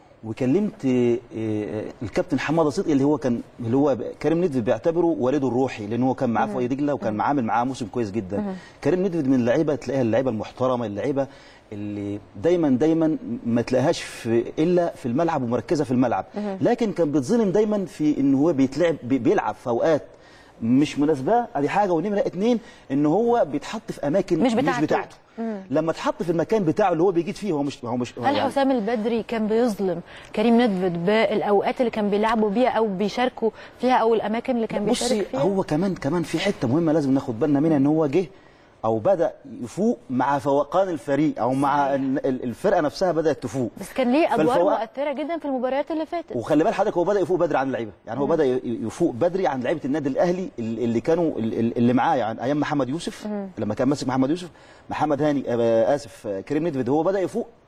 وكلمت آه، آه، الكابتن حماده صدقي اللي هو كان اللي هو كريم ندفد بيعتبره والده الروحي لان هو كان معاه في وادي دجله وكان عامل معاه موسم كويس جدا كريم ندفد من اللعيبه تلاقيها اللعيبه المحترمه اللعيبه اللي دايما دايما ما تلاقيهاش في الا في الملعب ومركزه في الملعب لكن كان بيتظلم دايما في ان هو بيتلعب بي- بيلعب في اوقات مش مناسبه ادي حاجه ونمره اتنين ان هو بيتحط في اماكن مش مش بتاعته. بتاعته لما اتحط في المكان بتاعه اللي هو بيجيد فيه هو مش هو مش هو هل يعني حسام البدري كان بيظلم كريم ندفد بالاوقات اللي كان بيلعبوا بيها او بيشاركوا فيها او الاماكن اللي كان بصي بيشارك فيها هو كمان كمان في حته مهمه لازم ناخد بالنا منها ان هو جه او بدا يفوق مع فوقان الفريق او مع صحيح. ال- ال- الفرقه نفسها بدات تفوق بس كان ليه ادوار فالفوق- مؤثره جدا في المباريات اللي فاتت وخلي بال حضرتك هو بدا يفوق بدري عن اللعيبه يعني هو بدا ي- يفوق بدري عن لعيبه النادي الاهلي ال- اللي كانوا ال- ال- اللي معاه يعني ايام محمد يوسف لما كان ماسك محمد يوسف محمد هاني آه، اسف آه، كريم ندفد هو بدا يفوق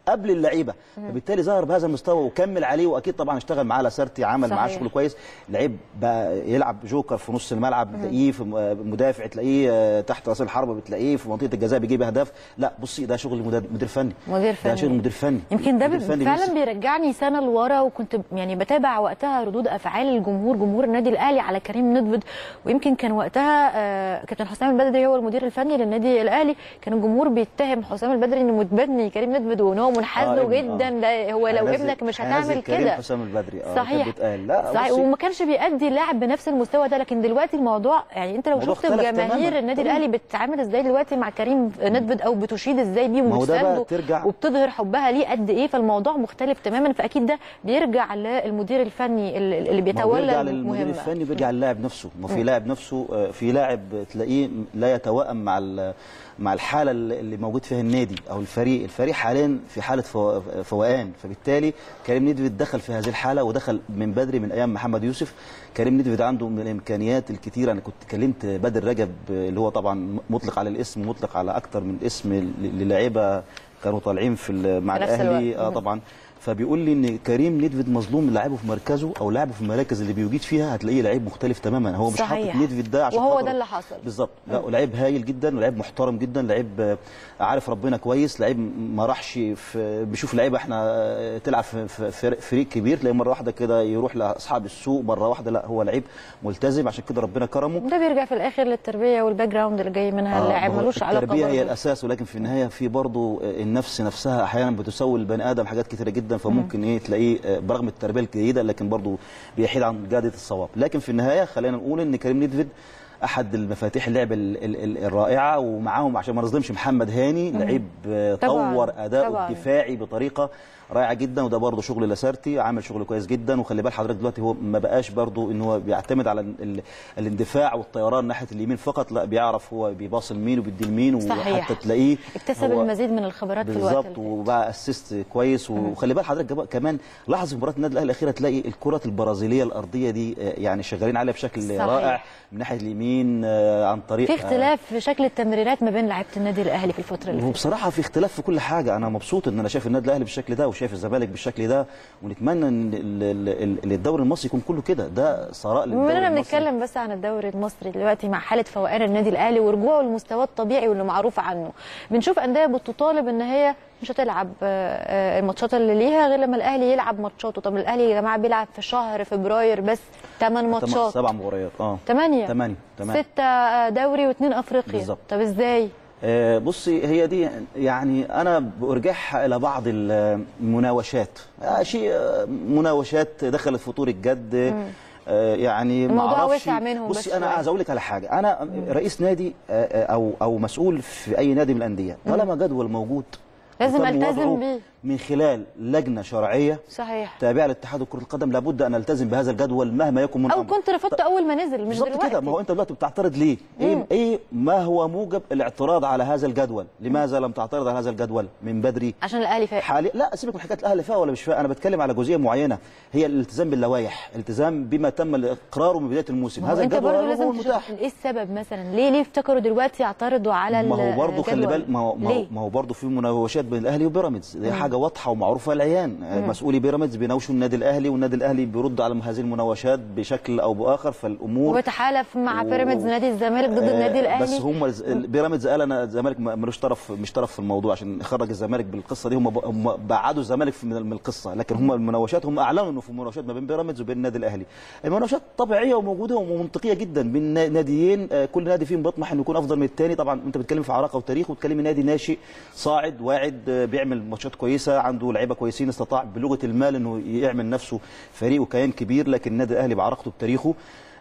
قبل اللعيبه فبالتالي ظهر بهذا المستوى وكمل عليه واكيد طبعا اشتغل معاه لاسارتي عمل معاه صحيح. شغل كويس لعيب بقى يلعب جوكر في نص الملعب تلاقيه في م- مدافع تلاقيه آه، تحت راس الحربه بتلاقيه في منطقه الجزاء بيجيب اهداف لا بصي ده شغل مدير مدير فني مدير ده فني. شغل مدير فني يمكن ده مدير بي- فني فعلا بيمسك- بيرجعني سنه لورا وكنت يعني بتابع وقتها ردود افعال الجمهور جمهور النادي الاهلي على كريم ندفد ويمكن كان وقتها آه، كابتن حسام البدري هو المدير الفني للنادي الاهلي كان الجمهور بيتهم حسام البدري انه متبني كريم ندفد وان هو منحاز آه، له ابن- جدا آه. لا هو لو هينزل- ابنك مش هينزل هتعمل كريم كده حسام البدري اه صحيح كان بيتقال لا صحيح بصي، وما كانش بيأدي اللاعب بنفس المستوى ده لكن دلوقتي الموضوع يعني انت لو الموضوع شفت اختلف جماهير تماماً. النادي تماماً. الاهلي بتتعامل ازاي دلوقتي مع كريم ندفد او بتشيد ازاي بيه ما هو ده بقى وبتسانده ترجع- وبتظهر حبها ليه قد ايه فالموضوع مختلف تماما فاكيد ده بيرجع للمدير الفني اللي اللي ما هو بيتولى بيرجع للمدير المهمه الفني بيرجع للاعب نفسه ما في لاعب نفسه آه، في لاعب تلاقيه لا يتوائم مع ال- مع الحاله اللي اللي موجود فيها النادي او الفريق الفريق حاليا في حاله فو- فوقان فبالتالي كريم ندفد دخل في هذه الحاله ودخل من بدري من ايام محمد يوسف كريم ندفد عنده من الامكانيات الكثيره انا كنت كلمت بدر رجب آه، اللي هو طبعا مطلق على الاسم مطلق على اكثر من اسم ل- للاعيبه كانوا طالعين في ال- مع في نفس الاهلي الوقت. اه طبعا فبيقول لي ان كريم ندفد مظلوم لعبه في مركزه او لعبه في المراكز اللي بيجيد فيها هتلاقيه لعيب مختلف تماما هو مش صحيح. حاطط ندفد ده عشان وهو خاطر- ده اللي حصل. بالظبط لا لعيب هايل جدا ولعيب محترم جدا لعيب آه، عارف ربنا كويس لعيب ما راحش في بيشوف لعيبه احنا آه، تلعب في في فريق- فريق كبير تلاقيه مره واحده كده يروح لاصحاب السوق مره واحده لا هو لعيب ملتزم عشان كده ربنا كرمه ده بيرجع في الاخر للتربيه والباك جراوند اللي جاي منها آه، اللاعب ما هو ملوش علاقه التربيه هي برضه. الاساس ولكن في النهايه في برضه النفس نفسها احيانا بتسوي البني ادم حاجات كثيره جدا فممكن ايه تلاقيه آه، برغم التربيه الجيده لكن برضه بيحيد عن جاده الصواب لكن في النهايه خلينا نقول ان كريم ندفد احد المفاتيح اللعب ال- ال- ال- الرائعه ومعاهم عشان ما نظلمش محمد هاني لعيب آه، طبعاً، طور اداؤه طبعاً. الدفاعي بطريقه رائعه جدا وده برضه شغل لاسارتي عامل شغل كويس جدا وخلي بال حضرتك دلوقتي هو ما بقاش برضه ان هو بيعتمد على ال- ال- الاندفاع والطيران ناحيه اليمين فقط لا بيعرف هو بيباص لمين وبيدي لمين صحيح. وحتى تلاقيه اكتسب هو- المزيد من الخبرات في الوقت بالظبط اللي فات. وبقى اسيست كويس وخلي بال حضرتك جبا- كمان لاحظ في مباراه النادي الاهلي الاخيره تلاقي الكرات البرازيليه الارضيه دي آه، يعني شغالين عليها بشكل صحيح. رائع من ناحيه اليمين آه، عن طريق في اختلاف في شكل التمريرات ما بين لعيبه النادي الاهلي في الفتره اللي فاتت وبصراحه في اختلاف في كل حاجه انا مبسوط ان انا شايف النادي الاهلي بالشكل ده وشايف الزمالك بالشكل ده ونتمنى ان ال- ال- ال- الدوري المصري يكون كله كده ده ثراء بما للدوري اننا المصري بنتكلم بس عن الدوري المصري دلوقتي مع حاله فوقان النادي الاهلي ورجوعه لمستواه الطبيعي واللي معروف عنه بنشوف انديه بتطالب ان هي مش هتلعب آه، آه، الماتشات اللي ليها غير لما الاهلي يلعب ماتشاته طب الاهلي يا جماعه بيلعب في شهر فبراير بس 8 تم- ماتشات سبع مباريات اه 8 ثمانية ثمانية ستة دوري واثنين افريقيا بالظبط. طب ازاي آه، بصي هي دي يعني انا بارجعها الى بعض المناوشات آه، شيء آه، مناوشات دخلت في طور الجد آه، يعني ما الموضوع أعرفش. وسع منهم بس بصي انا شوية. عايز اقول لك على حاجه انا رئيس نادي آه، آه، او او مسؤول في اي نادي من الانديه طالما جدول موجود لازم وتم ألتزم وضعه بيه. من خلال لجنه شرعيه صحيح تابعه لاتحاد كره القدم لابد ان التزم بهذا الجدول مهما يكن من او أمر. كنت رفضت اول ما نزل مش بالظبط دلوقتي كده ما هو انت دلوقتي بتعترض ليه؟ ايه ايه ما هو موجب الاعتراض على هذا الجدول؟ لماذا لم تعترض على هذا الجدول من بدري؟ عشان الاهلي فاق حالي لا سيبك من حكايه الاهلي فيها ولا مش فيها انا بتكلم على جزئيه معينه هي الالتزام باللوائح، الالتزام بما تم اقراره من بدايه الموسم، ما هو هذا انت الجدول برضه هو لازم المتاح تشوف ايه السبب مثلا ليه ليه افتكروا دلوقتي يعترضوا على ما هو برضه خلي الجدول؟ بالك ما هو ما هو, ليه؟ ما هو برضه في مناوشات بين الاهلي وبيراميدز دي حاجه واضحه ومعروفه العيان مسؤولي بيراميدز بيناوشوا النادي الاهلي والنادي الاهلي بيرد على هذه المناوشات بشكل او باخر فالامور وبتحالف مع و- بيراميدز نادي الزمالك ضد آه، النادي الاهلي بس هم الز- بيراميدز قال انا الزمالك ما- ملوش طرف مش طرف في الموضوع عشان يخرج الزمالك بالقصه دي هم ب- هم بعدوا الزمالك في- من من القصه لكن هم المناوشات هم اعلنوا انه في مناوشات ما بين بيراميدز وبين النادي الاهلي المناوشات طبيعيه وموجوده ومنطقيه جدا بين نا- ناديين آه، كل نادي فيهم بيطمح انه يكون افضل من الثاني طبعا انت بتتكلم في عراقه وتاريخ وبتتكلم نادي ناشئ صاعد واعد آه، بيعمل ماتشات كويسه عنده لعيبه كويسين استطاع بلغه المال انه يعمل نفسه فريق وكيان كبير لكن النادي الاهلي بعراقته بتاريخه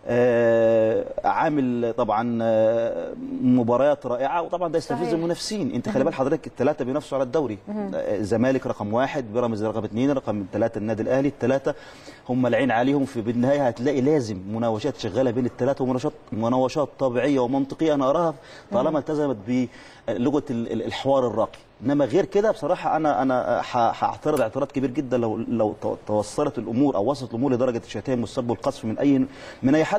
آه، عامل طبعا آه، مباريات رائعه وطبعا ده يستفز صحيح. المنافسين انت خلي بال حضرتك الثلاثه بينافسوا على الدوري آه، الزمالك رقم واحد بيراميدز رقم اثنين رقم ثلاثه النادي الاهلي الثلاثه هم العين عليهم في بالنهايه هتلاقي لازم مناوشات شغاله بين الثلاثه ومناوشات مناوشات طبيعيه ومنطقيه انا اراها طالما التزمت بلغه ال- ال- الحوار الراقي انما غير كده بصراحه انا انا ح- هعترض اعتراض كبير جدا لو لو تو- توصلت الامور او وصلت الامور لدرجه الشتائم والسب والقذف من اي من اي حد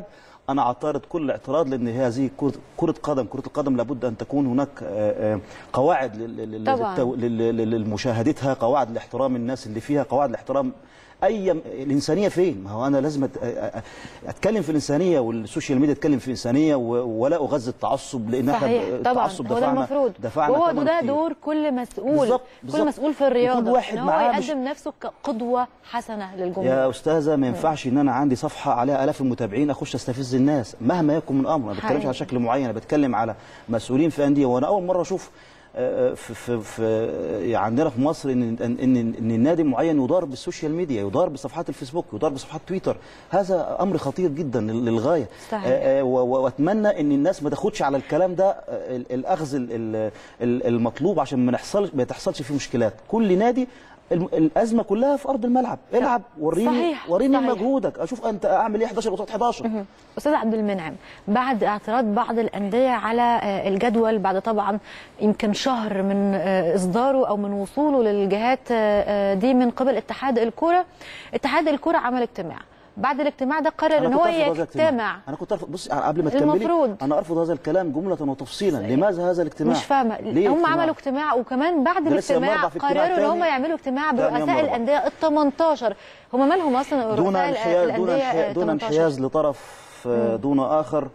انا اعترض كل اعتراض لان هذه كره كره قدم كره القدم لابد ان تكون هناك آه، آه، قواعد لل- لل- طبعاً. للتو- لل- لل- لمشاهدتها قواعد لاحترام الناس اللي فيها قواعد لاحترام اي الانسانيه فين ما هو انا لازم أت- أ- أ- اتكلم في الانسانيه والسوشيال ميديا تتكلم في الانسانيه و- ولا اغذي التعصب لان احنا صحيح طبعا التعصب هو ده دفعنا المفروض دفعنا وهو ثمن ده كتير. دور كل مسؤول بالظبط، كل بالظبط. مسؤول في الرياضه وكل واحد ان هو معاه مش- يقدم نفسه كقدوه حسنه للجمهور يا استاذه ما ينفعش ان انا عندي صفحه عليها الاف المتابعين اخش استفز الناس مهما يكن من امر ما بتكلمش حقيقي. على شكل معين انا بتكلم على مسؤولين في انديه وانا اول مره اشوف آه، في في في عندنا في مصر ان ان ان إن النادي معين يدار بالسوشيال ميديا يدار بصفحات الفيسبوك يدار بصفحات تويتر هذا امر خطير جدا لل- للغايه صحيح. آه، آه، و- و- واتمنى ان الناس ما تاخدش على الكلام ده آه، ال- الاخذ ال- ال- ال- المطلوب عشان ما نحصلش ما تحصلش فيه مشكلات كل نادي الم- الازمه كلها في ارض الملعب العب وريني صحيح، وريني صحيح. مجهودك اشوف انت اعمل ايه 11 قصاد 11 استاذ عبد المنعم بعد اعتراض بعض الانديه على آه، الجدول بعد طبعا يمكن شهر من آه، اصداره او من وصوله للجهات آه، آه، دي من قبل اتحاد الكره اتحاد الكره عمل اجتماع بعد الاجتماع ده قرر أنا ان كنت هو أرفض هذا الاجتماع. يجتمع انا كنت ارفض بص قبل ما تكملي المفروض. انا ارفض هذا الكلام جمله وتفصيلا لماذا هذا الاجتماع مش فاهمه ليه هم اجتماع؟ عملوا اجتماع وكمان بعد ده لسه يوم الاجتماع أربع في اجتماع قرروا ان هم تاني. يعملوا اجتماع تاني يوم برؤساء أربع. الانديه ال 18 هم مالهم اصلا دون رؤساء انحياز دون الانديه انحياز آه، دون 18 انحياز لطرف آه، دون اخر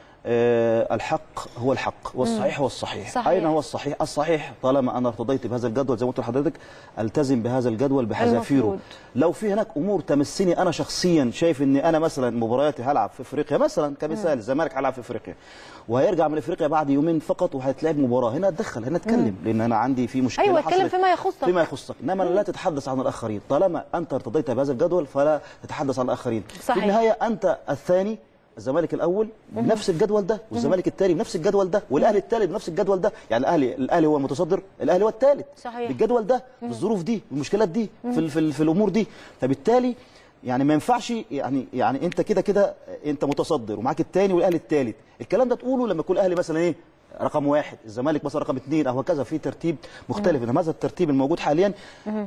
آه، الحق هو الحق والصحيح هو الصحيح صحيح. اين هو الصحيح الصحيح طالما انا ارتضيت بهذا الجدول زي ما قلت لحضرتك التزم بهذا الجدول بحذافيره المفروض. لو في هناك امور تمسني انا شخصيا شايف ان انا مثلا مبارياتي هلعب في افريقيا مثلا كمثال الزمالك هيلعب في افريقيا وهيرجع من افريقيا بعد يومين فقط وهيتلعب مباراه هنا اتدخل هنا اتكلم لان انا عندي في مشكله أيوة، اتكلم حصلت فيما يخصك. فيما يخصك انما لا تتحدث عن الاخرين طالما انت ارتضيت بهذا الجدول فلا تتحدث عن الاخرين صحيح. في النهايه انت الثاني الزمالك الاول بنفس الجدول ده والزمالك الثاني بنفس الجدول ده والاهلي الثالث بنفس الجدول ده يعني الاهلي الاهلي هو المتصدر الاهلي هو الثالث صحيح. بالجدول ده بالظروف دي بالمشكلات دي في ال- في, ال- في الامور دي فبالتالي يعني ما ينفعش يعني يعني انت كده كده انت متصدر ومعاك الثاني والاهلي الثالث الكلام ده تقوله لما يكون الاهلي مثلا ايه رقم واحد الزمالك مثلا رقم اثنين او هكذا في ترتيب مختلف انما هذا الترتيب الموجود حاليا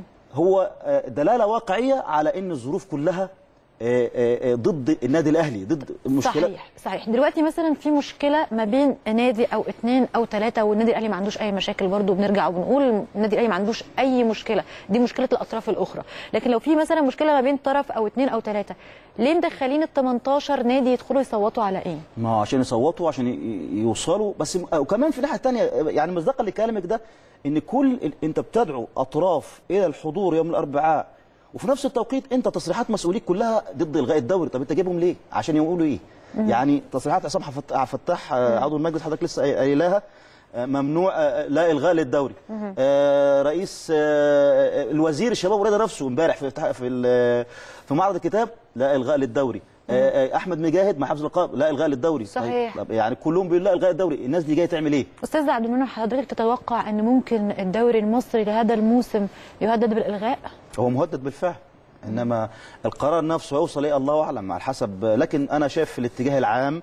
هو آه، دلاله واقعيه على ان الظروف كلها آه، آه، آه، ضد النادي الاهلي ضد المشكله صحيح صحيح دلوقتي مثلا في مشكله ما بين نادي او اثنين او ثلاثه والنادي الاهلي ما عندوش اي مشاكل برضه بنرجع وبنقول النادي الاهلي ما عندوش اي مشكله دي مشكله الاطراف الاخرى لكن لو في مثلا مشكله ما بين طرف او اثنين او ثلاثه ليه مدخلين ال 18 نادي يدخلوا يصوتوا على ايه ما هو عشان يصوتوا عشان ي- يوصلوا بس م- وكمان في الناحيه الثانيه يعني مصداقا لكلامك ده ان كل ال- انت بتدعو اطراف الى الحضور يوم الاربعاء وفي نفس التوقيت انت تصريحات مسؤوليك كلها ضد الغاء الدوري طب انت جايبهم ليه عشان يقولوا ايه يعني تصريحات عصام حفت- عبد الفتاح آه، عضو المجلس حضرتك لسه قايل- قايلاها آه، ممنوع آه، لا الغاء للدوري آه، رئيس آه، الوزير الشباب والرياضه نفسه امبارح في افتتاح- في ال- في معرض الكتاب لا الغاء للدوري آه، آه، احمد مجاهد مع حفظ اللقاب لا الغاء للدوري صحيح. طيب يعني كلهم بيقولوا لا الغاء الدوري الناس دي جايه تعمل ايه استاذ عبد المنعم حضرتك تتوقع ان ممكن الدوري المصري لهذا الموسم يهدد بالالغاء هو مهدد بالفعل انما القرار نفسه هيوصل ايه الله اعلم على حسب لكن انا شايف في الاتجاه العام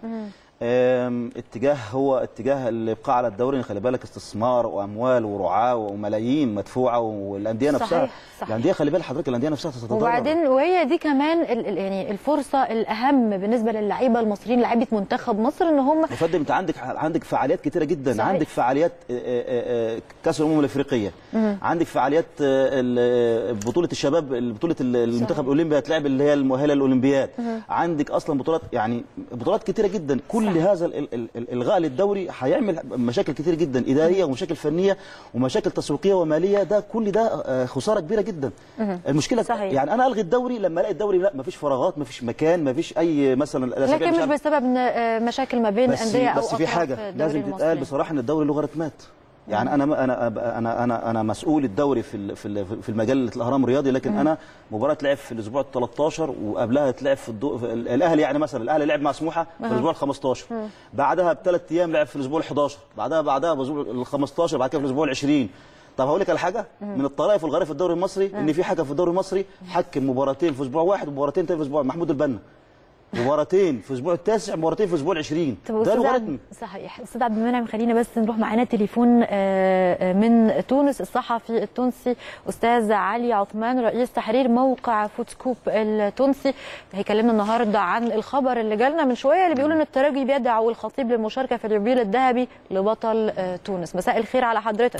آم، اتجاه هو اتجاه الابقاء على الدوري خلي بالك استثمار واموال ورعاه وملايين مدفوعه والانديه صحيح، نفسها صحيح. الانديه خلي بالك حضرتك الانديه نفسها تتضرر وبعدين وهي دي كمان ال- ال- يعني الفرصه الاهم بالنسبه للعيبه المصريين لعيبه منتخب مصر ان هم يا فندم انت عندك عندك فعاليات كتيره جدا صحيح. صحيح. عندك فعاليات آه، آه، آه، كاس الامم الافريقيه عندك فعاليات آه، ال- بطوله الشباب بطوله المنتخب الاولمبي هتلعب اللي هي المؤهله للاولمبياد عندك اصلا بطولات يعني بطولات كتيره جدا كل صحيح. هذا ال- ال- ال- الالغاء للدوري هيعمل مشاكل كتير جدا اداريه ومشاكل فنيه ومشاكل تسويقيه وماليه ده كل ده آه، خساره كبيره جدا المشكله صحيح. يعني انا الغي الدوري لما الاقي الدوري لا مفيش فراغات مفيش مكان مفيش اي مثلا الأسابيع لكن مش مش عارف- بسبب إن، آه، مشاكل ما بين بس انديه او بس في أطراف حاجه الدوري لازم المصري. تتقال بصراحه ان الدوري له غراتمات يعني انا انا انا انا انا مسؤول الدوري في ال- في ال- في المجال الاهرام الرياضي لكن انا مباراه تلعب في الاسبوع ال 13 وقبلها تلعب في, الدو... في ال- الاهلي يعني مثلا الاهلي لعب مع سموحه في الاسبوع ال 15 بعدها بثلاث ايام لعب في الاسبوع ال 11 بعدها بعدها بالاسبوع ال 15 بعد كده في الاسبوع ال 20 طب هقول لك على حاجه من الطرائف الغريبه في الدوري المصري ان في حاجه في الدوري المصري حكم مباراتين في اسبوع واحد ومباراتين تاني في اسبوع محمود البنا مباراتين في الاسبوع التاسع مباراتين في الاسبوع العشرين طب ده استاذ لغتني عبد صحيح استاذ عبد المنعم خلينا بس نروح معانا تليفون آه، آه، من تونس الصحفي التونسي استاذ علي عثمان رئيس تحرير موقع فوتسكوب التونسي هيكلمنا النهارده عن الخبر اللي جالنا من شويه اللي بيقول ان الترجي بيدعو الخطيب للمشاركه في اليوبيل الذهبي لبطل آه، تونس مساء الخير على حضرتك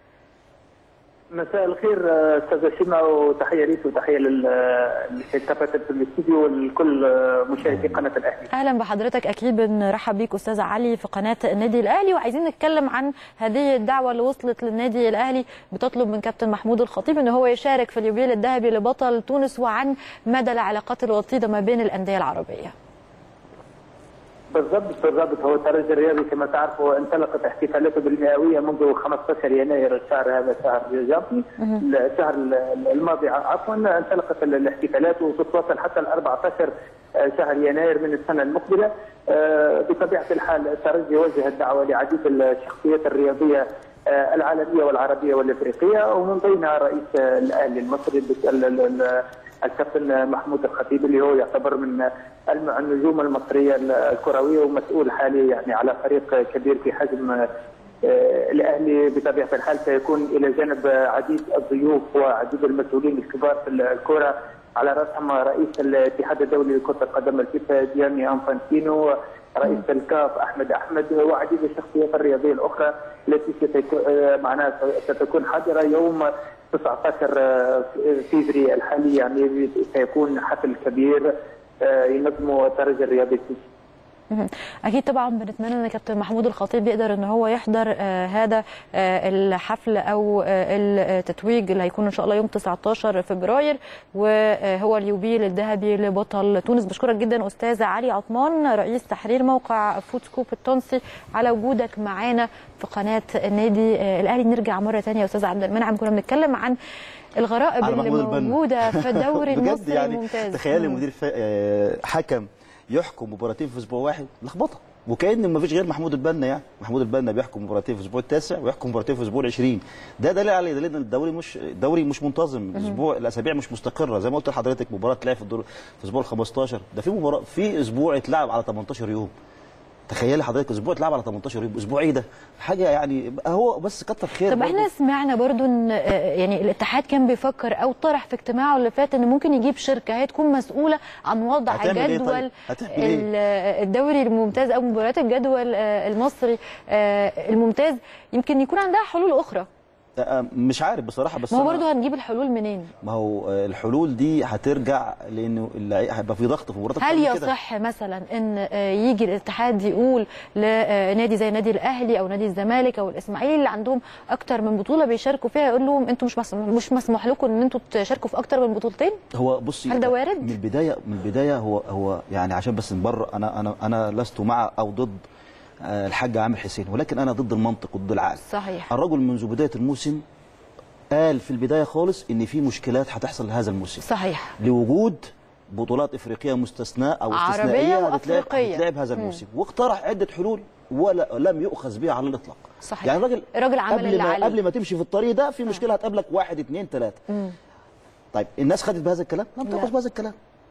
مساء الخير آه، استاذ شيماء وتحيه ليك وتحيه للكافه في الاستديو ولكل آه، مشاهدي قناه الاهلي. اهلا بحضرتك اكيد بنرحب بيك استاذ علي في قناه النادي الاهلي وعايزين نتكلم عن هذه الدعوه اللي وصلت للنادي الاهلي بتطلب من كابتن محمود الخطيب ان هو يشارك في اليوبيل الذهبي لبطل تونس وعن مدى العلاقات الوطيده ما بين الانديه العربيه. بالضبط بالضبط هو الترجي الرياضي كما تعرفوا انطلقت احتفالاته بالمئويه منذ 15 يناير الشهر هذا شهر جابي الشهر الماضي عفوا انطلقت الاحتفالات وتتواصل حتى ال 14 شهر يناير من السنه المقبله آه، بطبيعه الحال الترجي وجه الدعوه لعديد الشخصيات الرياضيه آه، العالميه والعربيه والافريقيه ومن بينها رئيس آه، الاهلي المصري ال- ال- ال- الكابتن محمود الخطيب اللي هو يعتبر من الم- النجوم المصريه الكرويه ومسؤول حالي يعني على فريق كبير في حجم آه، الاهلي بطبيعه الحال سيكون الى جانب عديد الضيوف وعديد المسؤولين الكبار في الكره على راسهم رئيس الاتحاد الدولي لكره القدم الفيفا جياني انفانتينو رئيس الكاف احمد احمد وعديد الشخصيات الرياضيه الاخرى التي ستكون آه، معناها ستكون حاضره يوم 19 فيفري الحالي يعني سيكون حفل كبير آه، ينظمه الترجي الرياضي التونسي مهم. اكيد طبعا بنتمنى ان كابتن محمود الخطيب يقدر ان هو يحضر آه هذا آه الحفل او آه التتويج اللي هيكون ان شاء الله يوم 19 فبراير وهو اليوبيل الذهبي لبطل تونس بشكرك جدا استاذ علي عثمان رئيس تحرير موقع فود سكوب التونسي على وجودك معانا في قناه النادي آه الاهلي نرجع مره ثانيه يا استاذ عبد المنعم كنا بنتكلم عن الغرائب على اللي محمود البنا. موجوده في الدوري بجد المصري يعني الممتاز تخيلي مم. مدير ف... آه، حكم يحكم مباراتين في اسبوع واحد لخبطه وكان ما فيش غير محمود البنا يعني محمود البنا بيحكم مباراتين في الاسبوع التاسع ويحكم مباراتين في الاسبوع العشرين ده دليل على دليل ان الدوري مش الدوري مش منتظم الاسبوع الاسابيع مش مستقره زي ما قلت لحضرتك مباراه تلعب في الدور في الاسبوع ال 15 ده في مباراه في اسبوع اتلعب على 18 يوم تخيلي حضرتك اسبوع اتلعب على 18 يوم اسبوع ايه ده حاجه يعني هو بس كتر خير طب برضه. احنا سمعنا برضو ان آه، يعني الاتحاد كان بيفكر او طرح في اجتماعه اللي فات ان ممكن يجيب شركه هي تكون مسؤوله عن وضع هتعمل إيه جدول طيب؟ هتعمل إيه؟ ال- آه، الدوري الممتاز او مباريات الجدول آه، المصري آه، الممتاز يمكن يكون عندها حلول اخرى آه، مش عارف بصراحه بس ما هو أنا- برضو هنجيب الحلول منين ما هو آه، الحلول دي هترجع لانه اللعي- هيبقى في ضغط في مباراه هل أكتر من كده. يصح مثلا ان آه، يجي الاتحاد يقول لنادي زي نادي الاهلي او نادي الزمالك او الاسماعيلي اللي عندهم اكتر من بطوله بيشاركوا فيها يقول لهم انتوا مش مسموح مش مسموح لكم ان انتوا تشاركوا في اكتر من بطولتين هو بصي هل ده وارد؟ من البدايه من البدايه هو هو يعني عشان بس نبرر انا انا انا لست مع او ضد آه، الحاج عامر حسين ولكن انا ضد المنطق وضد العقل صحيح الرجل منذ بدايه الموسم قال في البدايه خالص ان في مشكلات هتحصل هذا الموسم صحيح لوجود بطولات افريقيه مستثناء او عربية استثنائيه هتتلعب وأفريقية. هتتلعب هذا الموسم واقترح عده حلول ولا لم يؤخذ بها على الاطلاق صحيح. يعني الراجل الراجل عمل قبل اللي ما عليه. قبل ما تمشي في الطريق ده في مشكله هتقابلك واحد اثنين ثلاثه طيب الناس خدت بهذا الكلام لم لا. تاخذ بهذا الكلام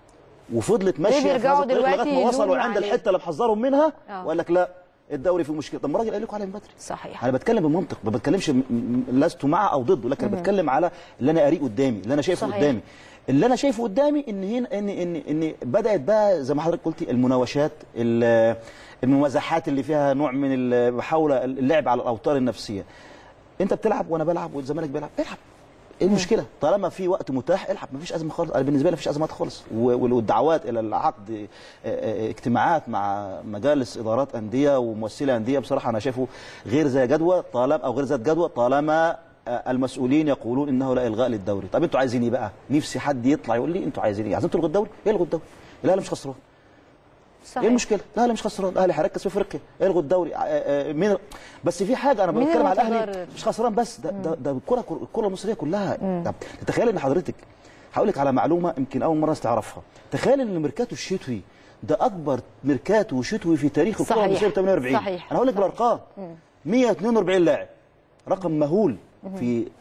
وفضلت ماشيه في بيرجعوا هذا الطريق دلوقتي لغايه ما وصلوا يلوموا عند عليه. الحته اللي محذرهم منها آه. وقال لك لا الدوري فيه مشكله طب ما الراجل قال لكم عليه من بدري صحيح انا بتكلم بمنطق ما بتكلمش م- م- لست مع او ضده لكن بتكلم على اللي انا قاريه قدامي اللي انا شايفه صحيح. قدامي اللي انا شايفه قدامي ان هنا ان ان ان بدات بقى زي ما حضرتك قلتي المناوشات ال- الممازحات اللي فيها نوع من المحاوله اللعب على الاوتار النفسيه انت بتلعب وانا بلعب والزمالك بيلعب العب ايه المشكله طالما في وقت متاح العب مفيش ازمه خالص انا بالنسبه لي مفيش ازمات خالص و- والدعوات الى العقد اه، اه، اجتماعات مع مجالس ادارات انديه وممثلي انديه بصراحه انا شايفه غير ذات جدوى طالما او غير ذات جدوى طالما اه، المسؤولين يقولون انه لا الغاء للدوري طب انتوا عايزين ايه بقى نفسي حد يطلع يقول لي انتوا عايزين ايه عايزين تلغوا الدوري الغوا الدوري الاهلي مش خسران صحيح ايه المشكله؟ الاهلي مش خسران، الاهلي هيركز في افريقيا، الغوا الدوري، آه، آه، مين بس في حاجه انا مين بتكلم على الاهلي المتضرر؟ مش خسران بس ده ده, ده الكره الكره المصريه كلها طب تتخيل ان حضرتك هقول لك على معلومه يمكن اول مره تعرفها، تخيل ان الميركاتو الشتوي ده اكبر ميركاتو شتوي في تاريخ الكره صحيح. المصريه ب 48 صحيح. انا هقول لك صحيح. بالارقام 142 لاعب رقم مهول في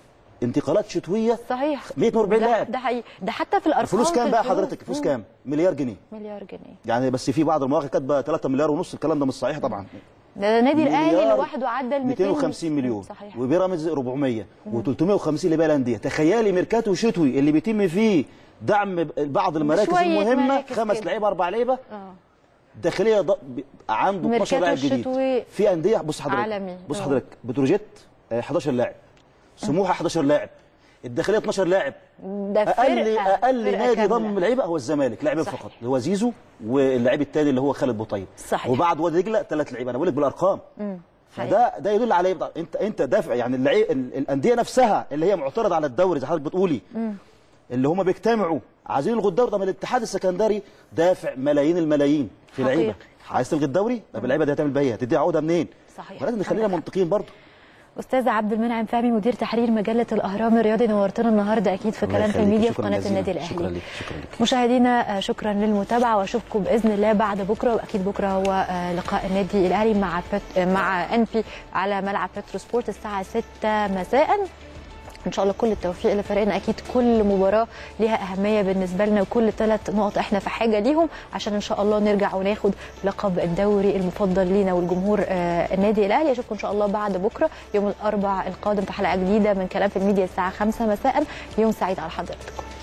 انتقالات شتويه صحيح 140 ده- لاعب ده حقيقي ده حتى في الارقام فلوس كام في بقى الفلوس. حضرتك فلوس مم. كام مليار جنيه مليار جنيه يعني بس في بعض المواقع كاتبه 3 مليار ونص الكلام ده مش صحيح طبعا ده النادي الاهلي مليار لوحده عدى ال 250 مليون صحيح وبيراميدز 400 و350 لباقي الانديه تخيلي ميركاتو شتوي اللي بيتم فيه دعم بعض المراكز بشوية المهمه مراكز خمس كده. لعيبه اربع لعيبه اه داخليه ض... ب- عنده 12 ميركاتو لاعب جديد الشتوي في انديه بص حضرتك عالمي. بص آه. حضرتك بتروجيت آه، 11 لاعب سموحه 11 لاعب الداخليه 12 لاعب ده اقل فرقة اقل فرقة نادي كاملة. ضم لعيبه هو الزمالك لاعبين صحيح. فقط اللي هو زيزو واللاعب الثاني اللي هو خالد بوطيب صحيح. وبعد وادي دجله ثلاث لعيبه انا بقول لك بالارقام مم. فده ده يدل على ايه بقى؟ انت انت دافع يعني اللعيب ال- الانديه نفسها اللي هي معترضه على الدوري زي حضرتك بتقولي اللي هم بيجتمعوا عايزين يلغوا الدوري طب الاتحاد السكندري دافع ملايين الملايين في حقيقي. لعيبه عايز تلغي الدوري طب اللعيبه دي هتعمل بيها إيه؟ هتدي عقودها منين صحيح. ولازم نخلينا عندك حق. منطقيين برضه استاذ عبد المنعم فهمي مدير تحرير مجله الاهرام الرياضي نورتنا النهارده اكيد في الله كلام في يخليك. الميديا في شكراً قناه جزيلاً. النادي الاهلي شكرا لك شكرا لك مشاهدينا آه، شكرا للمتابعه واشوفكم باذن الله بعد بكره واكيد بكره هو آه، لقاء النادي الاهلي مع بت... آه، مع انفي على ملعب بترو سبورت الساعه 6 مساء ان شاء الله كل التوفيق لفريقنا اكيد كل مباراه ليها اهميه بالنسبه لنا وكل ثلاث نقط احنا في حاجه ليهم عشان ان شاء الله نرجع وناخد لقب الدوري المفضل لينا والجمهور آه، النادي الاهلي اشوفكم ان شاء الله بعد بكره يوم الاربع القادم في حلقه جديده من كلام في الميديا الساعه 5 مساء يوم سعيد على حضراتكم